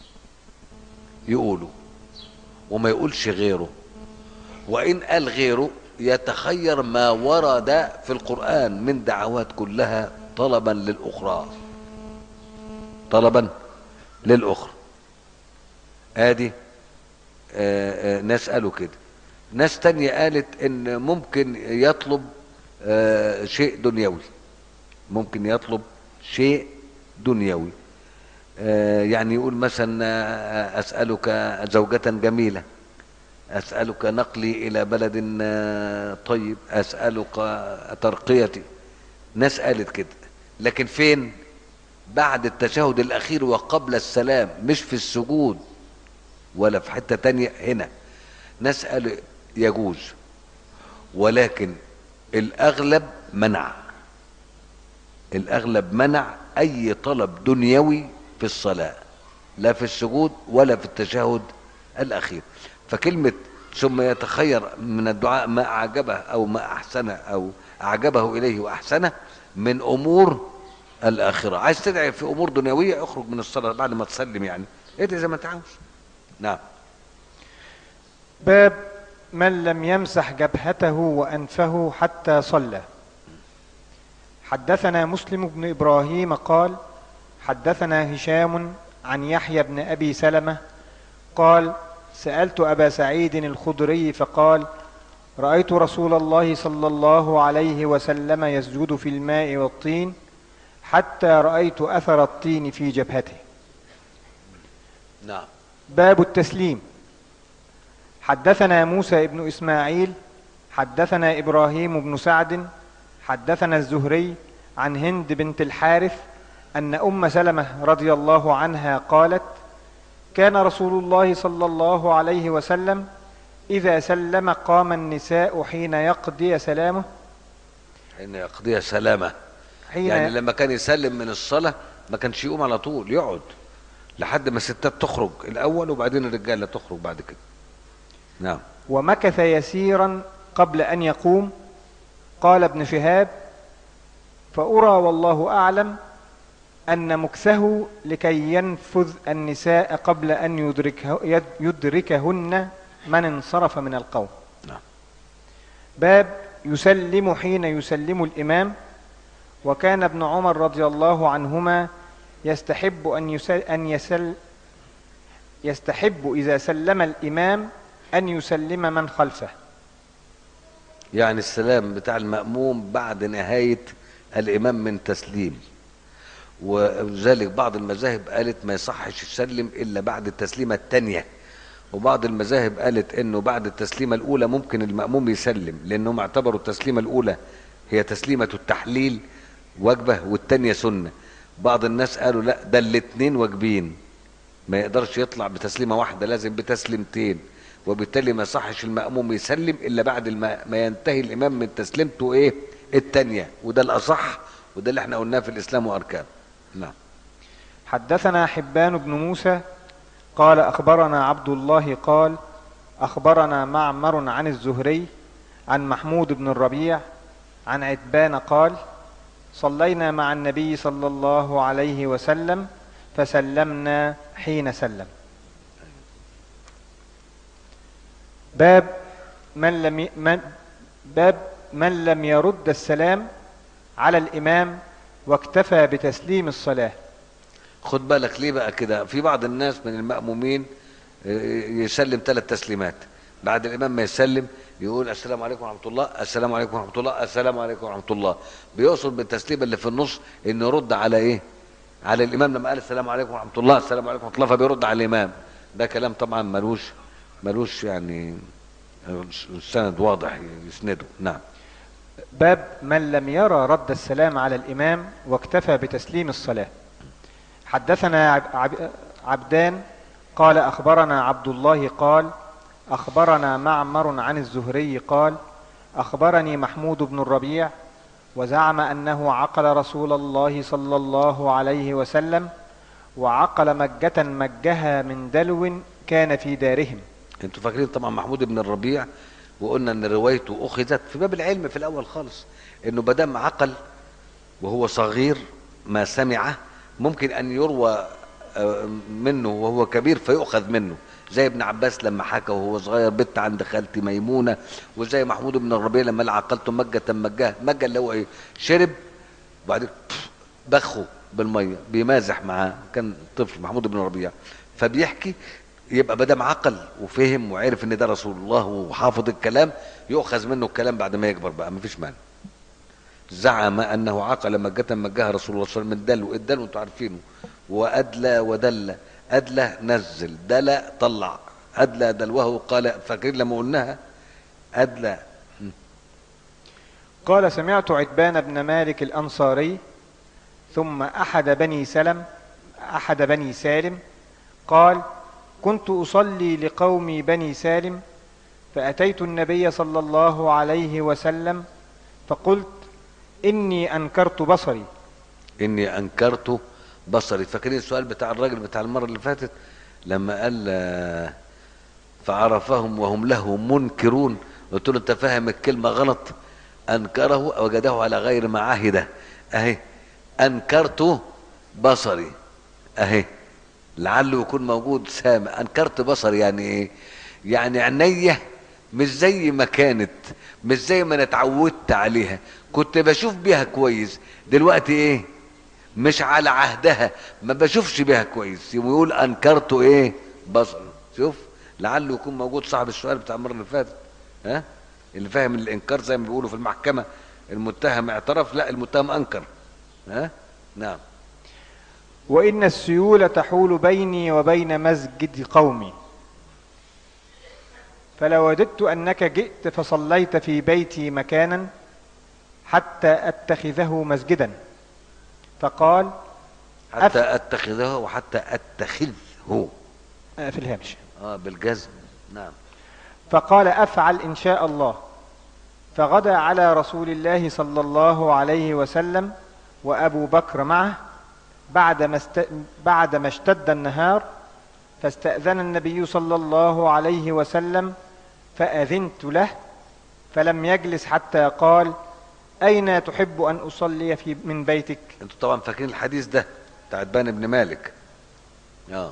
يقوله وما يقولش غيره وان قال غيره يتخير ما ورد في القران من دعوات كلها طلبا للاخرى طلبا للاخرى ادي آه، آه، ناس قالوا كده ناس تانية قالت ان ممكن يطلب آه، شيء دنيوي ممكن يطلب شيء دنيوي آه، يعني يقول مثلا آه، اسالك زوجة جميلة اسالك نقلي الى بلد آه، طيب اسالك ترقيتي ناس قالت كده لكن فين بعد التشهد الاخير وقبل السلام مش في السجود ولا في حتة تانية هنا ناس قالوا يجوز ولكن الأغلب منع الأغلب منع أي طلب دنيوي في الصلاة لا في السجود ولا في التشهد الأخير فكلمة ثم يتخير من الدعاء ما أعجبه أو ما أحسنه أو أعجبه إليه وأحسنه من أمور الآخرة عايز تدعي في أمور دنيوية اخرج من الصلاة بعد ما تسلم يعني ادعي زي ما أنت عاوز نعم باب من لم يمسح جبهته وأنفه حتى صلى حدثنا مسلم بن إبراهيم قال حدثنا هشام عن يحيى بن أبي سلمة قال سألت أبا سعيد الخدري فقال رأيت رسول الله صلى الله عليه وسلم يسجد في الماء والطين حتى رأيت أثر الطين في جبهته نعم باب التسليم حدثنا موسى بن اسماعيل حدثنا ابراهيم بن سعد حدثنا الزهري عن هند بنت الحارث ان ام سلمه رضي الله عنها قالت كان رسول الله صلى الله عليه وسلم اذا سلم قام النساء حين يقضي سلامه حين يقضيها سلامة حين يعني لما كان يسلم من الصلاة ما كانش يقوم على طول يقعد لحد ما الستات تخرج الأول وبعدين الرجالة تخرج بعد كده نعم ومكث يسيرا قبل ان يقوم قال ابن شهاب فارى والله اعلم ان مكثه لكي ينفذ النساء قبل ان يدركه يد- يدركهن من انصرف من القوم نعم باب يسلم حين يسلم الامام وكان ابن عمر رضي الله عنهما يستحب ان يسل ان يسل يستحب اذا سلم الامام ان يسلم من خلفه يعني السلام بتاع المأموم بعد نهاية الإمام من تسليم ولذلك بعض المذاهب قالت ما يصحش يسلم إلا بعد التسليمة الثانية وبعض المذاهب قالت انه بعد التسليمة الاولى ممكن المأموم يسلم لانهم اعتبروا التسليمة الاولى هي تسليمة التحليل وجبة والتانية سنة بعض الناس قالوا لا ده الاتنين واجبين ما يقدرش يطلع بتسليمة واحدة لازم بتسليمتين وبالتالي ما يصحش المأموم يسلم إلا بعد الم- ما ينتهي الإمام من تسليمته إيه التانية وده الأصح وده اللي احنا قلناه في الإسلام وأركانه نعم حدثنا حبان بن موسى قال اخبرنا عبد الله قال اخبرنا معمر عن الزهري عن محمود بن الربيع عن عتبان قال صلينا مع النبي صلى الله عليه وسلم فسلمنا حين سلم باب من لم ي... من باب من لم يرد السلام على الإمام واكتفى بتسليم الصلاة خد بالك ليه بقى كده في بعض الناس من المأمومين آه، يسلم ثلاث تسليمات بعد الإمام ما يسلم يقول السلام عليكم ورحمة الله السلام عليكم ورحمة الله السلام عليكم ورحمة الله بيقصد بالتسليم اللي في النص انه يرد على ايه على الإمام لما قال السلام عليكم ورحمة الله السلام عليكم ورحمة الله فبيرد على الإمام ده كلام طبعا ملوش ملوش يعني سند واضح يسنده نعم باب من لم يرى رد السلام على الإمام واكتفى بتسليم الصلاة حدثنا عب عب عبدان قال أخبرنا عبد الله قال أخبرنا معمر عن الزهري قال أخبرني محمود بن الربيع وزعم أنه عقل رسول الله صلى الله عليه وسلم وعقل مجة مجها من دلو كان في دارهم انتوا فاكرين طبعا محمود بن الربيع وقلنا ان روايته اخذت في باب العلم في الاول خالص انه بدم عقل وهو صغير ما سمعه ممكن ان يروى آه، منه وهو كبير فيؤخذ منه زي ابن عباس لما حكى وهو صغير بت عند خالتي ميمونه وزي محمود بن الربيع لما قال عقلته مجه مجاه مجه اللي هو ايه شرب وبعدين بخه بالميه بيمازح معاه كان طفل محمود بن الربيع فبيحكي يبقى بدم عقل وفهم وعرف ان ده رسول الله وحافظ الكلام يؤخذ منه الكلام بعد ما يكبر بقى مفيش مانع زعم انه عقل مجة مجاها رسول الله صلى الله عليه وسلم من دلو الدلو انتوا عارفينه وادلى ودل ادلى نزل دلى طلع ادلى دلوه قال فاكرين لما قلناها ادلى قال سمعت عتبان بن مالك الأنصاري ثم أحد بني سلم أحد بني سالم قال كنت أصلي لقومي بني سالم فأتيت النبي صلى الله عليه وسلم فقلت إني أنكرت بصري اني انكرت بصري فاكرين السؤال بتاع الراجل بتاع المره اللي فاتت لما قال آه، فعرفهم وهم له منكرون قلت له انت فاهم الكلمه غلط انكره وجده على غير ما عهده اهي انكرت بصري اهي لعله يكون موجود سامع انكرت بصري يعني ايه يعني عينيا مش زي ما كانت مش زي ما انا اتعودت عليها كنت بشوف بيها كويس دلوقتي ايه مش على عهدها ما بشوفش بيها كويس ويقول انكرت ايه بصر شوف لعله يكون موجود صاحب السؤال بتاع المره اللي فاتت ها اللي فاهم الانكار زي ما بيقولوا في المحكمه المتهم اعترف لا المتهم انكر ها نعم وإن السيول تحول بيني وبين مسجد قومي فلو وددت أنك جئت فصليت في بيتي مكانا حتى أتخذه مسجدا فقال حتى اتخذه وحتى اتخذه آه، في الهامش اه بالجزم نعم فقال أفعل إن شاء الله فغدا على رسول الله صلى الله عليه وسلم وأبو بكر معه بعدما است... بعدما اشتد النهار فاستأذن النبي صلى الله عليه وسلم فأذنت له فلم يجلس حتى قال أين تحب أن أصلي في من بيتك انتوا طبعا فاكرين الحديث ده بتاع عتبان بن مالك اه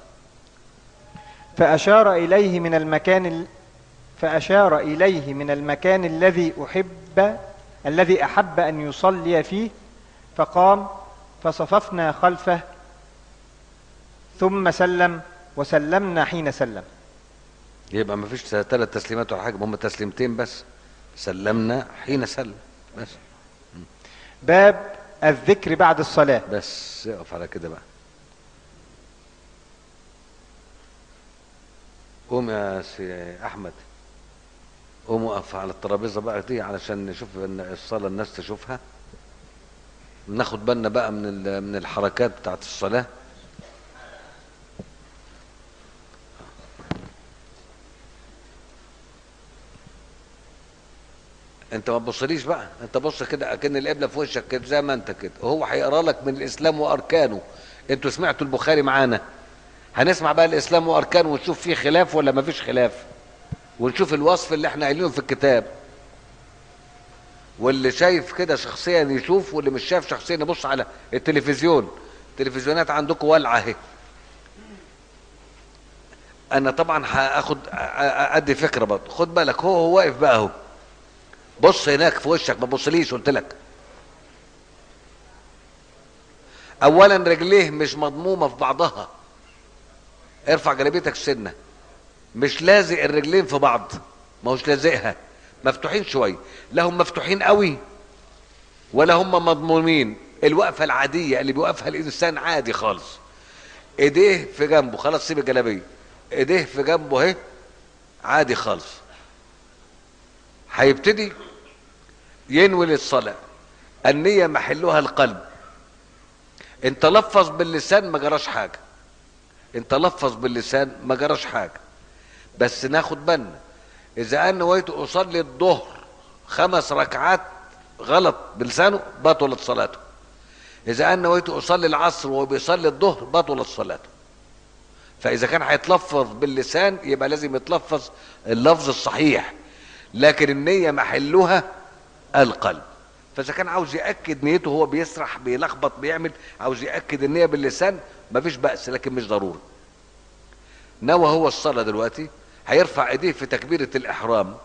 فأشار إليه من المكان ال... فأشار إليه من المكان الذي أحب الذي أحب أن يصلي فيه فقام فصففنا خلفه ثم سلم وسلمنا حين سلم يبقى ما فيش ثلاث تسليمات ولا حاجه هم تسليمتين بس سلمنا حين سلم بس باب الذكر بعد الصلاة بس اقف على كده بقى قوم يا سي احمد قوم اقف على الترابيزه بقى دي علشان نشوف ان الصلاه الناس تشوفها ناخد بالنا بقى من ال- من الحركات بتاعت الصلاه انت ما تبصليش بقى انت بص كده اكن القبله في وشك كده زي ما انت كده هو هيقرا لك من الاسلام واركانه انتوا سمعتوا البخاري معانا هنسمع بقى الاسلام واركانه ونشوف فيه خلاف ولا ما فيش خلاف ونشوف الوصف اللي احنا قايلينه في الكتاب واللي شايف كده شخصيا يشوف واللي مش شايف شخصيا يبص على التلفزيون التلفزيونات عندكم والعه اهي انا طبعا هاخد أ- أ- ادي فكره برضه خد بالك هو هو واقف بقى اهو بص هناك في وشك ما تبصليش قلت لك اولا رجليه مش مضمومه في بعضها ارفع جلابيتك سنه مش لازق الرجلين في بعض ما هوش لازقها مفتوحين شويه لا هم مفتوحين قوي ولا هم مضمومين الوقفه العاديه اللي بيوقفها الانسان عادي خالص ايديه في جنبه خلاص سيب الجلابيه ايديه في جنبه اهي عادي خالص هيبتدي ينوي للصلاه النيه محلها القلب انت لفظ باللسان ما جراش حاجه انت لفظ باللسان ما جراش حاجه بس ناخد بالنا اذا انا نويت اصلي الظهر خمس ركعات غلط بلسانه بطلت صلاته اذا انا نويت اصلي العصر وهو بيصلي الظهر بطلت صلاته فاذا كان هيتلفظ باللسان يبقى لازم يتلفظ اللفظ الصحيح لكن النيه محلها القلب فاذا كان عاوز ياكد نيته هو بيسرح بيلخبط بيعمل عاوز ياكد النيه باللسان مفيش باس لكن مش ضروري نوى هو الصلاه دلوقتي هيرفع ايديه في تكبيره الاحرام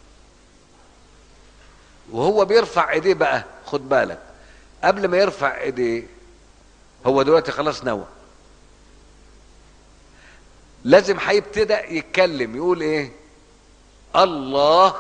وهو بيرفع ايديه بقى خد بالك قبل ما يرفع ايديه هو دلوقتي خلاص نوى لازم هيبتدأ يتكلم يقول ايه الله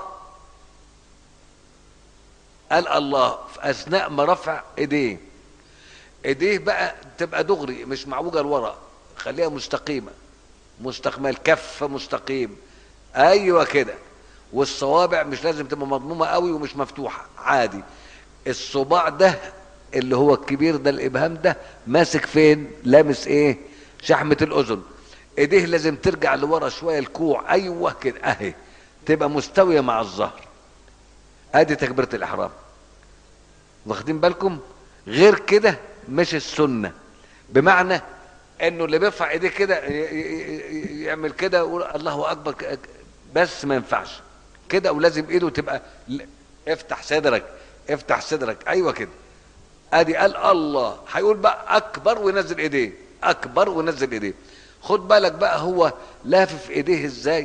قال الله في اثناء ما رفع ايديه ايديه بقى تبقى دغري مش معوجه لورا خليها مستقيمه مستقيمه الكف مستقيم ايوه كده والصوابع مش لازم تبقى مضمومه قوي ومش مفتوحه عادي الصباع ده اللي هو الكبير ده الابهام ده ماسك فين لامس ايه شحمه الاذن ايديه لازم ترجع لورا شويه الكوع ايوه كده اهي تبقى مستويه مع الظهر ادي تكبيره الاحرام واخدين بالكم غير كده مش السنه بمعنى انه اللي بيرفع ايديه كده يعمل كده يقول الله اكبر بس ما ينفعش كده ولازم ايده تبقى افتح صدرك افتح صدرك ايوه كده ادي قال الله هيقول بقى اكبر وينزل ايديه اكبر وينزل ايديه خد بالك بقى هو لافف ايديه ازاي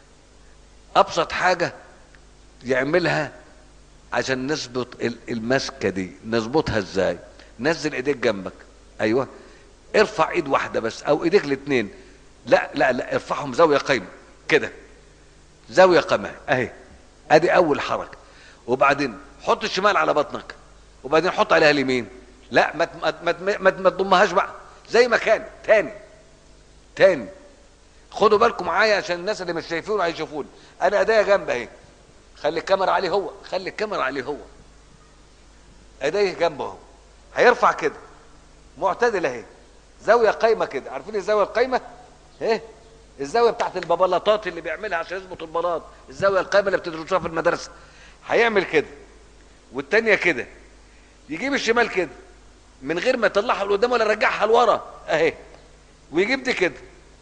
ابسط حاجه يعملها عشان نظبط المسكه دي نظبطها ازاي نزل ايديك جنبك ايوه ارفع ايد واحده بس او ايديك الاثنين لا لا لا ارفعهم زاويه قايمه كده زاويه قايمه اهي ادي اول حركه وبعدين حط الشمال على بطنك وبعدين حط عليها اليمين لا ما ما ما, ما, ما تضمهاش بقى زي ما كان تاني تاني خدوا بالكم معايا عشان الناس اللي مش شايفينه هيشوفوني انا ايديا جنب اهي خلي الكاميرا عليه هو خلي الكاميرا عليه هو ايديه جنبه اهو هيرفع كده معتدل اهي زاويه قايمه كده عارفين الزاويه القايمه ايه الزاويه بتاعت الببلاطات اللي بيعملها عشان يظبط البلاط الزاويه القايمه اللي بتدرسوها في المدرسه هيعمل كده والتانيه كده يجيب الشمال كده من غير ما يطلعها لقدام ولا يرجعها لورا اهي ويجيب دي كده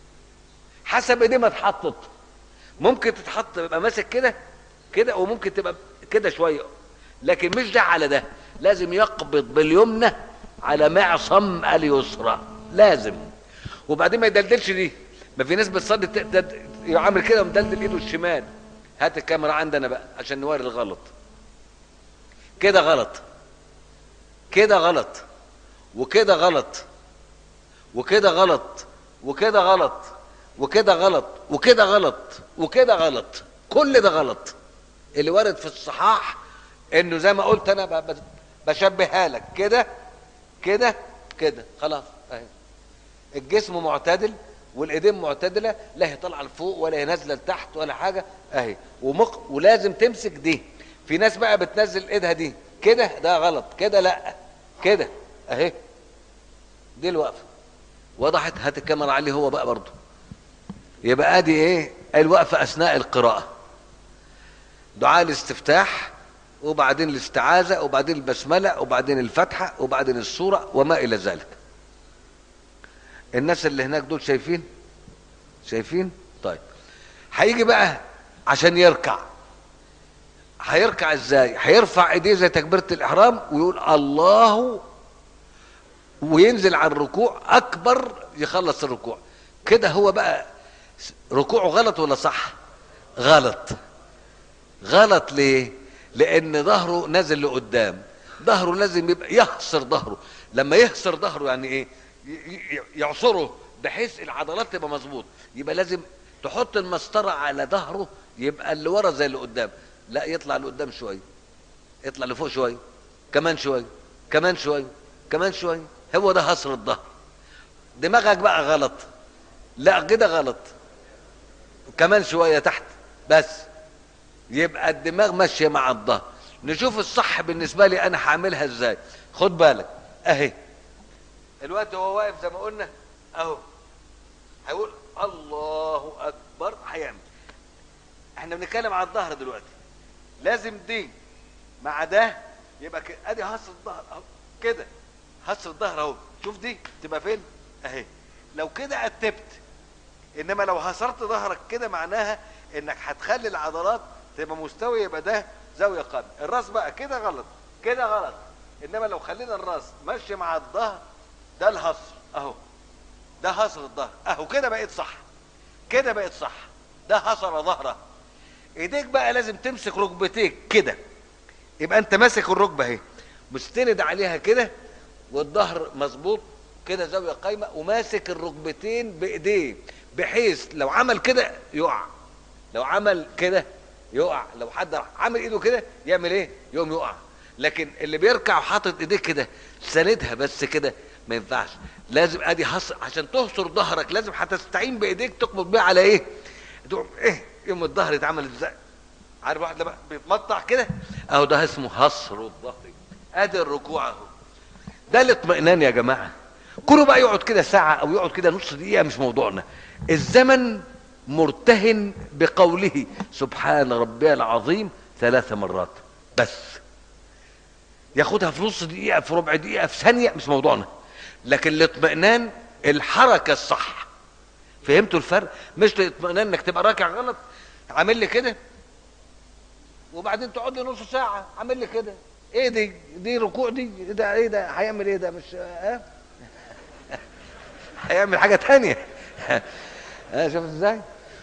حسب ايديه ما اتحطت ممكن تتحط يبقى ماسك كده كده وممكن تبقى كده شويه لكن مش ده على ده لازم يقبض باليمنى على معصم اليسرى لازم وبعدين ما يدلدلش دي ما في ناس بتصلي يعمل كده ومدلدل ايده الشمال هات الكاميرا عندنا بقى عشان نوري الغلط كده غلط كده غلط وكده غلط وكده غلط وكده غلط وكده غلط وكده غلط وكده غلط كل ده غلط اللي وارد في الصحاح انه زي ما قلت انا بشبهها لك كده كده كده خلاص اهي الجسم معتدل والايدين معتدله لا هي طالعه لفوق ولا هي نازله لتحت ولا حاجه اهي ومق ولازم تمسك دي في ناس بقى بتنزل ايدها دي كده ده غلط كده لا كده اهي دي الوقفه وضحت هات الكاميرا عليه هو بقى برضه يبقى ادي ايه الوقفه اثناء القراءه دعاء الاستفتاح وبعدين الاستعاذة وبعدين البسملة وبعدين الفتحة وبعدين السورة وما إلى ذلك الناس اللي هناك دول شايفين شايفين طيب هيجي بقى عشان يركع هيركع ازاي هيرفع ايديه زي تكبيرة الاحرام ويقول الله وينزل على الركوع اكبر يخلص الركوع كده هو بقى ركوعه غلط ولا صح غلط غلط ليه لان ظهره نازل لقدام ظهره لازم يبقى يحصر ظهره لما يهسر ظهره يعني ايه ي- ي- يعصره بحيث العضلات تبقى مظبوط يبقى لازم تحط المسطره على ظهره يبقى اللي ورا زي اللي قدام لا يطلع لقدام شويه يطلع لفوق شويه كمان شويه كمان شويه كمان شويه هو ده هسر الظهر دماغك بقى غلط لا كده غلط كمان شويه تحت بس يبقى الدماغ ماشيه مع الظهر نشوف الصح بالنسبه لي انا هعملها ازاي خد بالك اهي الوقت هو واقف زي ما قلنا اهو هيقول الله اكبر هيعمل احنا بنتكلم على الظهر دلوقتي لازم دي مع ده يبقى كده ادي هصر الظهر اهو كده هصر الظهر اهو شوف دي تبقى فين اهي لو كده اتبت انما لو هصرت ظهرك كده معناها انك هتخلي العضلات تبقى مستويه يبقى ده زاويه قائمه الراس بقى كده غلط كده غلط انما لو خلينا الراس ماشي مع الظهر ده الهصر اهو ده هصر الظهر اهو كده بقيت صح كده بقيت صح ده هصر ظهره ايديك بقى لازم تمسك ركبتيك كده يبقى انت ماسك الركبه اهي مستند عليها كده والظهر مظبوط كده زاويه قايمه وماسك الركبتين بايديه بحيث لو عمل كده يقع لو عمل كده يقع لو حد عمل ايده كده يعمل ايه يقوم يقع لكن اللي بيركع وحاطط ايديه كده ساندها بس كده ما ينفعش لازم ادي حصر عشان تهصر ظهرك لازم هتستعين بايديك تقبض بيها على ايه تقوم ايه يوم الظهر يتعمل ازاي عارف واحد لما بيتمطع كده اهو ده اسمه هصر الظهر ادي الركوع اهو ده الاطمئنان يا جماعه كله بقى يقعد كده ساعه او يقعد كده نص دقيقه مش موضوعنا الزمن مرتهن بقوله سبحان ربي العظيم ثلاث مرات بس ياخدها في نص دقيقه في ربع دقيقه في ثانيه مش موضوعنا لكن الاطمئنان الحركه الصح فهمتوا الفرق مش الاطمئنان انك تبقى راكع غلط عامل لي كده وبعدين تقعد لي نص ساعه عامل لي كده ايه دي دي ركوع دي ده ايه ده هيعمل ايه ده مش اه هيعمل حاجه تانية اه شوف ازاي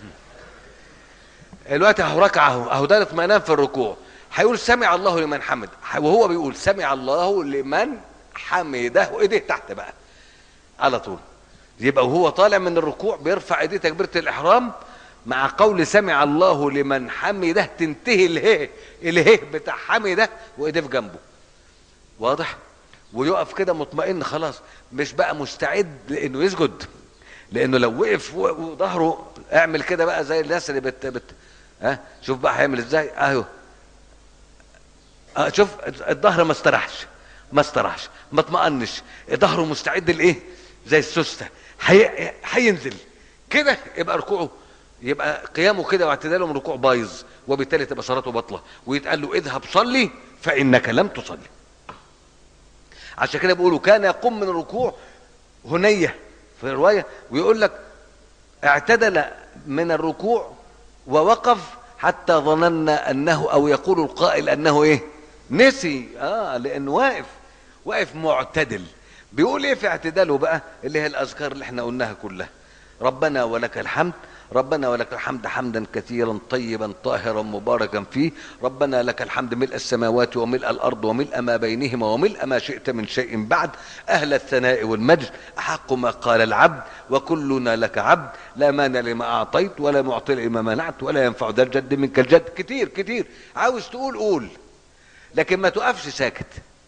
الوقت اهو ركع اهو اهو ده الاطمئنان في الركوع هيقول سمع الله لمن حمد وهو بيقول سمع الله لمن حمده وايديه تحت بقى على طول يبقى وهو طالع من الركوع بيرفع ايديه تكبيره الاحرام مع قول سمع الله لمن حمده تنتهي اله اله بتاع حمده وايديه في جنبه واضح ويقف كده مطمئن خلاص مش بقى مستعد لانه يسجد لانه لو وقف وظهره اعمل كده بقى زي الناس اللي بت, بت ها شوف بقى هيعمل ازاي اهو آه شوف الظهر ما استراحش ما استراحش ما اطمئنش ظهره مستعد لايه زي السوسته هي... هينزل كده يبقى ركوعه يبقى قيامه كده واعتداله من ركوع بايظ وبالتالي تبقى صلاته باطله ويتقال له اذهب صلي فانك لم تصلي عشان كده بيقولوا كان يقوم من الركوع هنيه في روايه ويقول لك اعتدل من الركوع ووقف حتى ظننا انه او يقول القائل انه ايه نسي اه لانه واقف واقف معتدل بيقول ايه في اعتداله بقى اللي هي الاذكار اللي احنا قلناها كلها ربنا ولك الحمد ربنا ولك الحمد حمدا كثيرا طيبا طاهرا مباركا فيه ربنا لك الحمد ملء السماوات وملء الارض وملء ما بينهما وملء ما شئت من شيء بعد اهل الثناء والمجد احق ما قال العبد وكلنا لك عبد لا مانع لما اعطيت ولا معطي لما منعت ولا ينفع ذا الجد منك الجد كتير كتير عاوز تقول قول لكن ما تقفش ساكت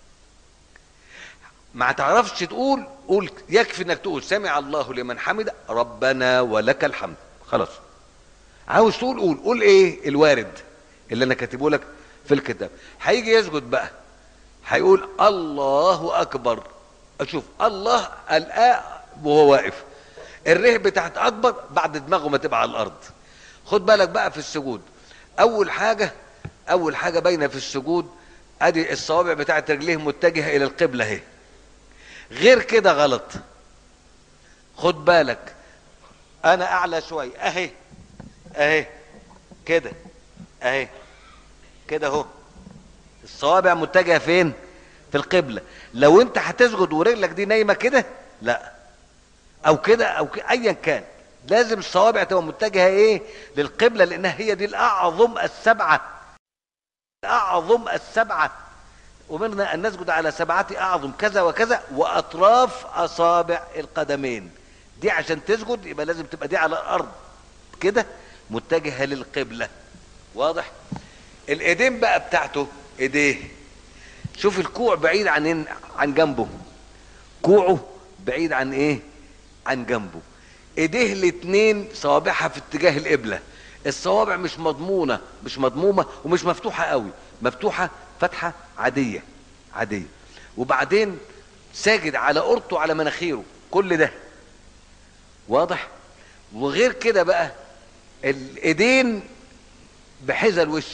ما تعرفش تقول قول يكفي انك تقول سمع الله لمن حمد ربنا ولك الحمد خلاص عاوز تقول قول قول ايه الوارد اللي انا كاتبه لك في الكتاب هيجي يسجد بقى هيقول الله اكبر اشوف الله الآ وهو واقف الره بتاعت اكبر بعد دماغه ما تبقى على الارض خد بالك بقى في السجود اول حاجه اول حاجه باينه في السجود ادي الصوابع بتاعت رجليه متجهه الى القبله اهي غير كده غلط خد بالك انا اعلى شويه اهي اهي كده اهي كده اهو الصوابع متجهه فين في القبله لو انت هتسجد ورجلك دي نايمه كده لا او كده او كده ايا كان لازم الصوابع تبقى متجهه ايه للقبله لانها هي دي الاعظم السبعه الاعظم السبعه أمرنا أن نسجد على سبعة أعظم كذا وكذا وأطراف أصابع القدمين دي عشان تسجد يبقى لازم تبقى دي على الأرض كده متجهة للقبلة واضح الإيدين بقى بتاعته إيديه شوف الكوع بعيد عن عن جنبه كوعه بعيد عن إيه عن جنبه ايديه الاتنين صوابعها في اتجاه القبلة الصوابع مش مضمونة مش مضمومة ومش مفتوحة قوي مفتوحة فتحة عادية عادية وبعدين ساجد على قرطه على مناخيره كل ده واضح وغير كده بقى الايدين بحذا الوش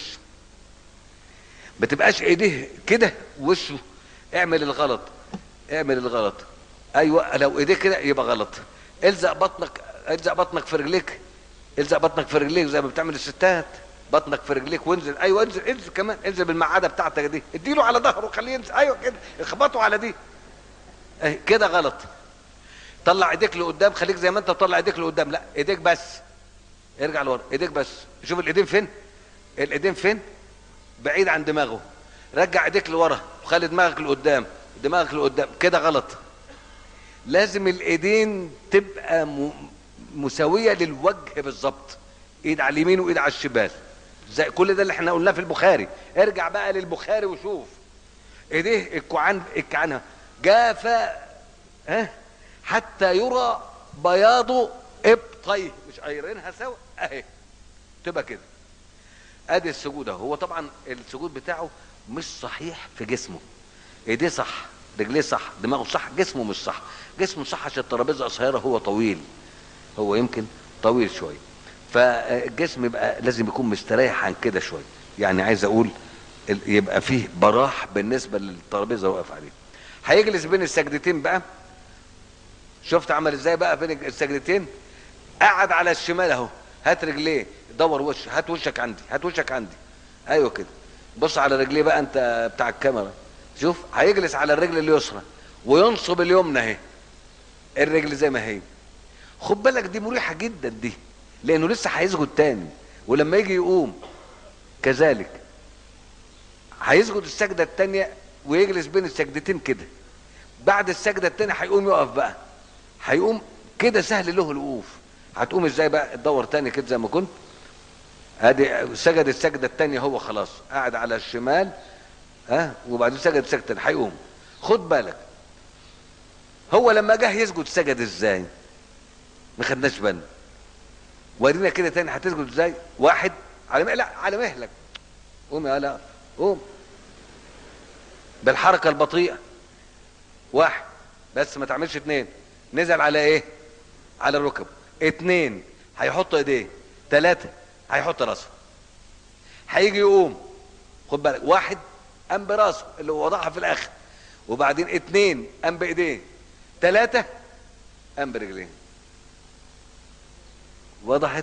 ما تبقاش ايديه كده وشه اعمل الغلط اعمل الغلط ايوه لو ايديه كده يبقى غلط الزق بطنك الزق بطنك في رجليك الزق بطنك في رجليك زي ما بتعمل الستات بطنك في رجليك وانزل ايوه انزل انزل كمان انزل بالمعاده بتاعتك دي اديله على ظهره خليه ينزل ايوه كده اخبطه على دي اهي كده غلط طلع ايديك لقدام خليك زي ما انت طلع ايديك لقدام لا ايديك بس ارجع لورا ايديك بس شوف الايدين فين الايدين فين بعيد عن دماغه رجع ايديك لورا وخلي دماغك لقدام دماغك لقدام كده غلط لازم الايدين تبقى م... مساويه للوجه بالظبط ايد على اليمين وايد على الشمال زي كل ده اللي احنا قلناه في البخاري ارجع بقى للبخاري وشوف ايديه الكوعان الكعانها جافة ها حتى يرى بياض ابطيه مش قايرينها سوا اهي تبقى كده ادي السجود اهو هو طبعا السجود بتاعه مش صحيح في جسمه ايديه صح رجليه صح دماغه صح جسمه مش صح جسمه صح عشان الترابيزه قصيره هو طويل هو يمكن طويل شويه فالجسم يبقى لازم يكون مستريح عن كده شويه يعني عايز اقول يبقى فيه براح بالنسبه للترابيزه واقف عليه هيجلس بين السجدتين بقى شفت عمل ازاي بقى بين السجدتين قعد على الشمال اهو هات رجليه دور وش هات وشك عندي هات وشك عندي ايوه كده بص على رجليه بقى انت بتاع الكاميرا شوف هيجلس على الرجل اليسرى وينصب اليمنى اهي الرجل زي ما هي خد بالك دي مريحه جدا دي لانه لسه هيسجد تاني ولما يجي يقوم كذلك هيسجد السجده التانيه ويجلس بين السجدتين كده بعد السجده التانيه هيقوم يقف بقى هيقوم كده سهل له الوقوف هتقوم ازاي بقى تدور تاني كده زي ما كنت ادي سجد السجده التانيه هو خلاص قاعد على الشمال ها أه؟ وبعدين سجد السجده التانيه هيقوم خد بالك هو لما جه يسجد سجد ازاي ما خدناش بالنا ورينا كده تاني هتسجد ازاي واحد على مهلك لا على مهلك قوم يا لا قوم بالحركه البطيئه واحد بس ما تعملش اتنين نزل على ايه على الركب اتنين هيحط ايديه تلاتة هيحط راسه هيجي يقوم خد بالك واحد قام براسه اللي هو وضعها في الاخر وبعدين اتنين قام بايديه تلاتة قام برجليه وضحت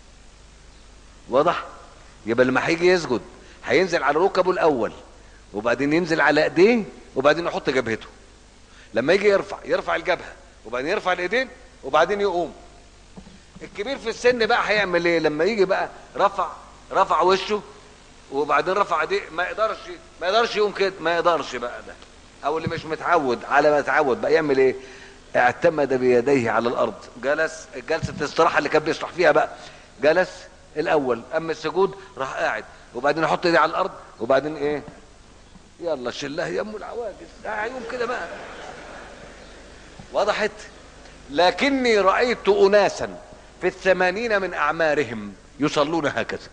وضح يبقى لما هيجي يسجد هينزل على ركبه الاول وبعدين ينزل على ايديه وبعدين يحط جبهته لما يجي يرفع يرفع الجبهه وبعدين يرفع الايدين وبعدين يقوم الكبير في السن بقى هيعمل ايه لما يجي بقى رفع رفع وشه وبعدين رفع ايديه ما يقدرش ما يقدرش يقوم كده ما يقدرش بقى ده او اللي مش متعود على ما يتعود بقى يعمل ايه اعتمد بيديه على الارض جلس جلسه الاستراحه اللي كان بيشرح فيها بقى جلس الاول اما السجود راح قاعد وبعدين يحط ايديه على الارض وبعدين ايه يلا شلها يا ام العواجز هيقوم كده بقى وضحت لكني رايت اناسا في الثمانين من اعمارهم يصلون هكذا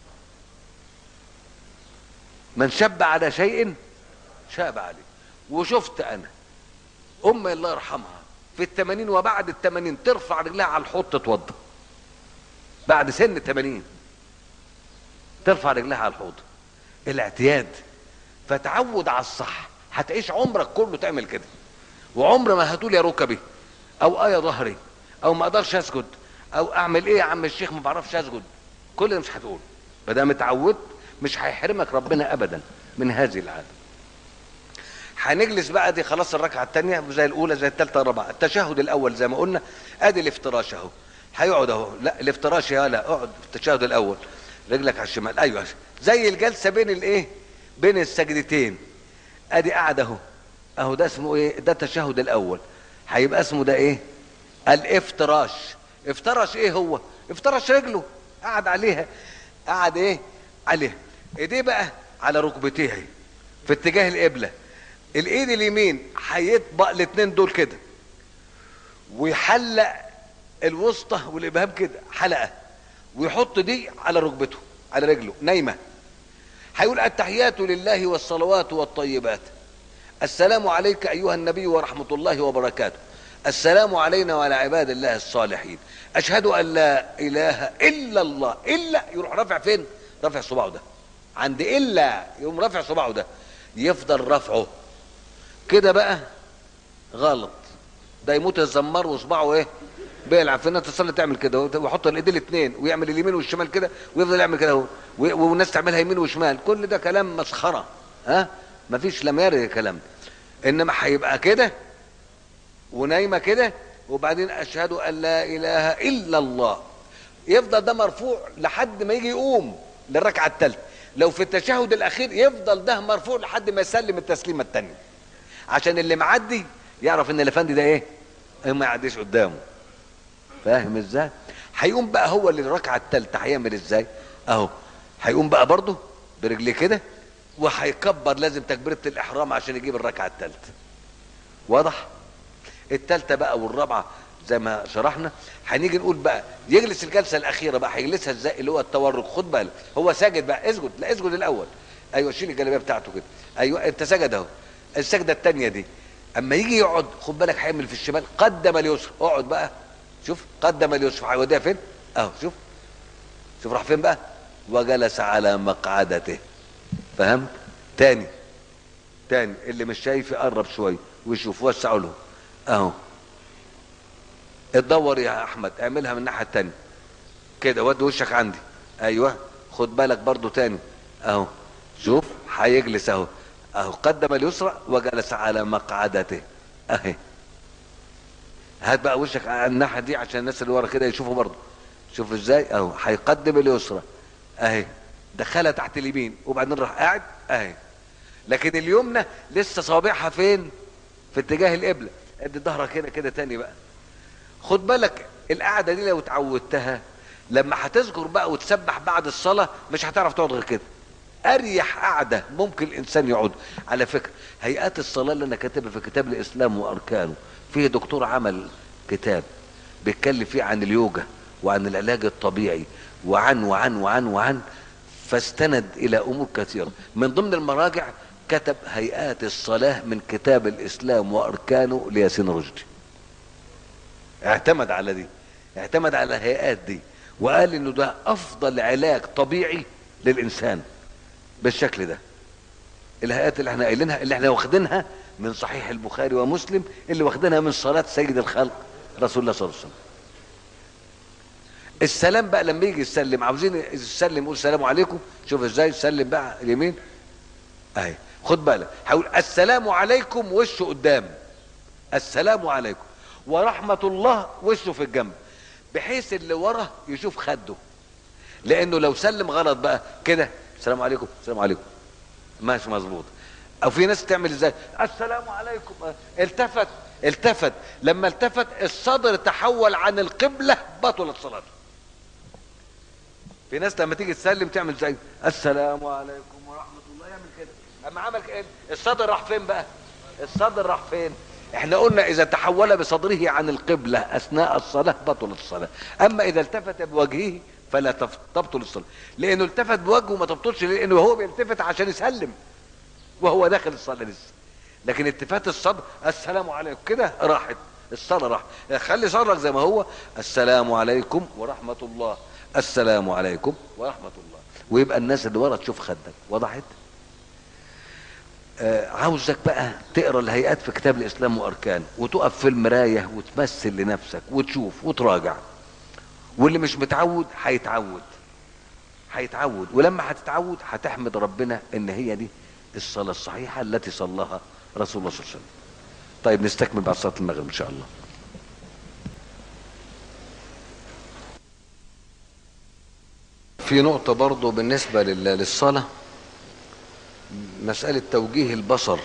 من شب على شيء شاب عليه وشفت انا امي الله يرحمها في الثمانين وبعد الثمانين ترفع رجلها على الحوض تتوضا بعد سن الثمانين ترفع رجلها على الحوض الاعتياد فتعود على الصح هتعيش عمرك كله تعمل كده وعمر ما هتقول يا ركبي او اه يا ظهري او ما اقدرش اسجد او اعمل ايه يا عم الشيخ ما بعرفش اسجد كل ده مش هتقول ما دام اتعودت مش هيحرمك ربنا ابدا من هذه العاده هنجلس بقى دي خلاص الركعه الثانيه زي الاولى زي الثالثه الرابعه التشهد الاول زي ما قلنا ادي الافتراش اهو هيقعد اهو لا الافتراش يا لا اقعد في التشهد الاول رجلك على الشمال ايوه زي الجلسه بين الايه بين السجدتين ادي قاعد اهو اهو ده اسمه ايه ده التشهد الاول هيبقى اسمه ده ايه الافتراش افترش ايه هو افترش رجله قعد عليها قعد ايه عليها ايديه بقى على ركبتيه اهي في اتجاه القبله الايد اليمين هيطبق الاتنين دول كده ويحلق الوسطى والابهام كده حلقه ويحط دي على ركبته على رجله نايمه هيقول التحيات لله والصلوات والطيبات السلام عليك ايها النبي ورحمه الله وبركاته السلام علينا وعلى عباد الله الصالحين اشهد ان لا اله الا الله الا يروح رافع فين رافع صباعه ده عند الا يقوم رافع صباعه ده يفضل رفعه كده بقى غلط ده يموت الزمار وصباعه ايه بيلعب في الناس تصلي تعمل كده ويحط الايدين الاثنين ويعمل اليمين والشمال كده ويفضل يعمل كده اهو و- والناس تعملها يمين وشمال كل ده كلام مسخره ها مفيش لم يرد الكلام ده انما هيبقى كده ونايمه كده وبعدين اشهد ان لا اله الا الله يفضل ده مرفوع لحد ما يجي يقوم للركعه الثالثه لو في التشهد الاخير يفضل ده مرفوع لحد ما يسلم التسليمه الثانيه عشان اللي معدي يعرف ان الافندي ده ايه ما يعديش قدامه فاهم ازاي هيقوم بقى هو اللي الركعه الثالثه هيعمل ازاي اهو هيقوم بقى برضه برجليه كده وهيكبر لازم تكبيره الاحرام عشان يجيب الركعه الثالثه واضح الثالثه بقى والرابعه زي ما شرحنا هنيجي نقول بقى يجلس الجلسه الاخيره بقى هيجلسها ازاي اللي هو التورك خد بالك هو ساجد بقى اسجد لا اسجد الاول ايوه شيل الجلابيه بتاعته كده ايوه انت سجد اهو السجده الثانيه دي اما يجي يقعد خد بالك هيعمل في الشمال قدم اليسرى اقعد بقى شوف قدم اليسرى هيوديها فين اهو شوف شوف راح فين بقى وجلس على مقعدته فهمت تاني تاني اللي مش شايف يقرب شويه ويشوف وسعوا له اهو اتدور يا احمد اعملها من الناحيه التانيه كده ودي وشك عندي ايوه خد بالك برضو تاني اهو شوف هيجلس اهو اهو قدم اليسرى وجلس على مقعدته اهي هات بقى وشك على الناحيه دي عشان الناس اللي ورا كده يشوفوا برضو شوف ازاي اهو هيقدم اليسرى اهي دخلها تحت اليمين وبعدين راح قاعد اهي لكن اليمنى لسه صابعها فين في اتجاه القبله ادي ظهرك هنا كده تاني بقى خد بالك القعده دي لو اتعودتها لما هتذكر بقى وتسبح بعد الصلاه مش هتعرف تقعد غير كده اريح قعده ممكن الانسان يقعد على فكره هيئات الصلاه اللي انا كاتبها في كتاب الاسلام واركانه فيه دكتور عمل كتاب بيتكلم فيه عن اليوجا وعن العلاج الطبيعي وعن وعن وعن وعن فاستند الى امور كثيره من ضمن المراجع كتب هيئات الصلاه من كتاب الاسلام واركانه لياسين رشدي اعتمد على دي اعتمد على الهيئات دي وقال انه ده افضل علاج طبيعي للانسان بالشكل ده الهيئات اللي احنا قايلينها اللي احنا واخدينها من صحيح البخاري ومسلم اللي واخدينها من صلاة سيد الخلق رسول الله صلى الله عليه وسلم السلام بقى لما يجي يسلم عاوزين يسلم يقول السلام عليكم شوف ازاي يسلم بقى اليمين اهي خد بالك هقول السلام عليكم وشه قدام السلام عليكم ورحمة الله وشه في الجنب بحيث اللي ورا يشوف خده لانه لو سلم غلط بقى كده السلام عليكم السلام عليكم ماشي مظبوط او في ناس تعمل ازاي السلام عليكم التفت التفت لما التفت الصدر تحول عن القبلة بطلت صلاته في ناس لما تيجي تسلم تعمل زي السلام عليكم ورحمة الله يعمل كده اما عمل كده الصدر راح فين بقى الصدر راح فين احنا قلنا اذا تحول بصدره عن القبلة اثناء الصلاة بطلت الصلاة اما اذا التفت بوجهه فلا تف- تبطل الصلاة لانه التفت بوجهه ما تبطلش لانه هو بيلتفت عشان يسلم وهو داخل الصلاة لسه لكن التفات الصدر السلام عليكم كده راحت الصلاة راحت خلي صدرك زي ما هو السلام عليكم ورحمة الله السلام عليكم ورحمة الله ويبقى الناس اللي ورا تشوف خدك وضحت آه عاوزك بقى تقرا الهيئات في كتاب الاسلام واركانه وتقف في المرايه وتمثل لنفسك وتشوف وتراجع واللي مش متعود هيتعود هيتعود ولما هتتعود هتحمد ربنا ان هي دي الصلاه الصحيحه التي صلاها رسول الله صلى الله عليه وسلم طيب نستكمل بعد صلاه المغرب ان شاء الله في نقطة برضو بالنسبة لل- للصلاة مسألة توجيه البصر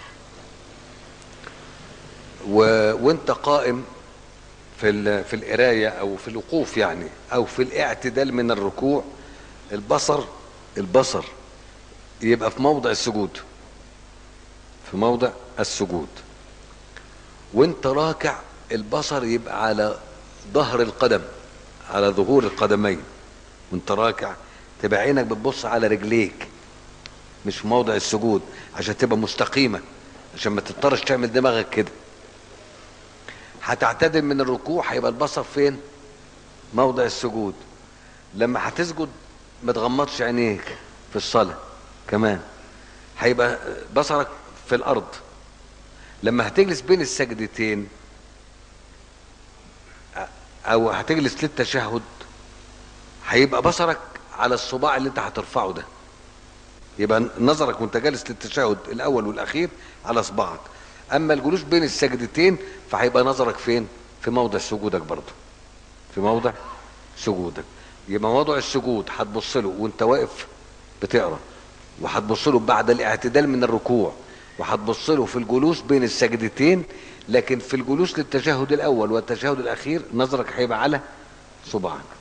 و... وانت قائم في ال... في القراية او في الوقوف يعني او في الاعتدال من الركوع البصر البصر يبقى في موضع السجود في موضع السجود وانت راكع البصر يبقى على ظهر القدم على ظهور القدمين وانت راكع تبقى عينك بتبص على رجليك مش في موضع السجود عشان تبقى مستقيمة عشان ما تضطرش تعمل دماغك كده هتعتدل من الركوع هيبقى البصر فين موضع السجود لما هتسجد ما تغمضش عينيك في الصلاة كمان هيبقى بصرك في الأرض لما هتجلس بين السجدتين او هتجلس للتشهد هيبقى بصرك على الصباع اللي انت هترفعه ده يبقى نظرك وانت جالس للتشهد الاول والاخير على صباعك اما الجلوس بين السجدتين فهيبقى نظرك فين في موضع سجودك برضه في موضع سجودك يبقى موضع السجود هتبص له وانت واقف بتقرا وهتبص له بعد الاعتدال من الركوع وهتبص له في الجلوس بين السجدتين لكن في الجلوس للتشهد الاول والتشهد الاخير نظرك هيبقى على صباعك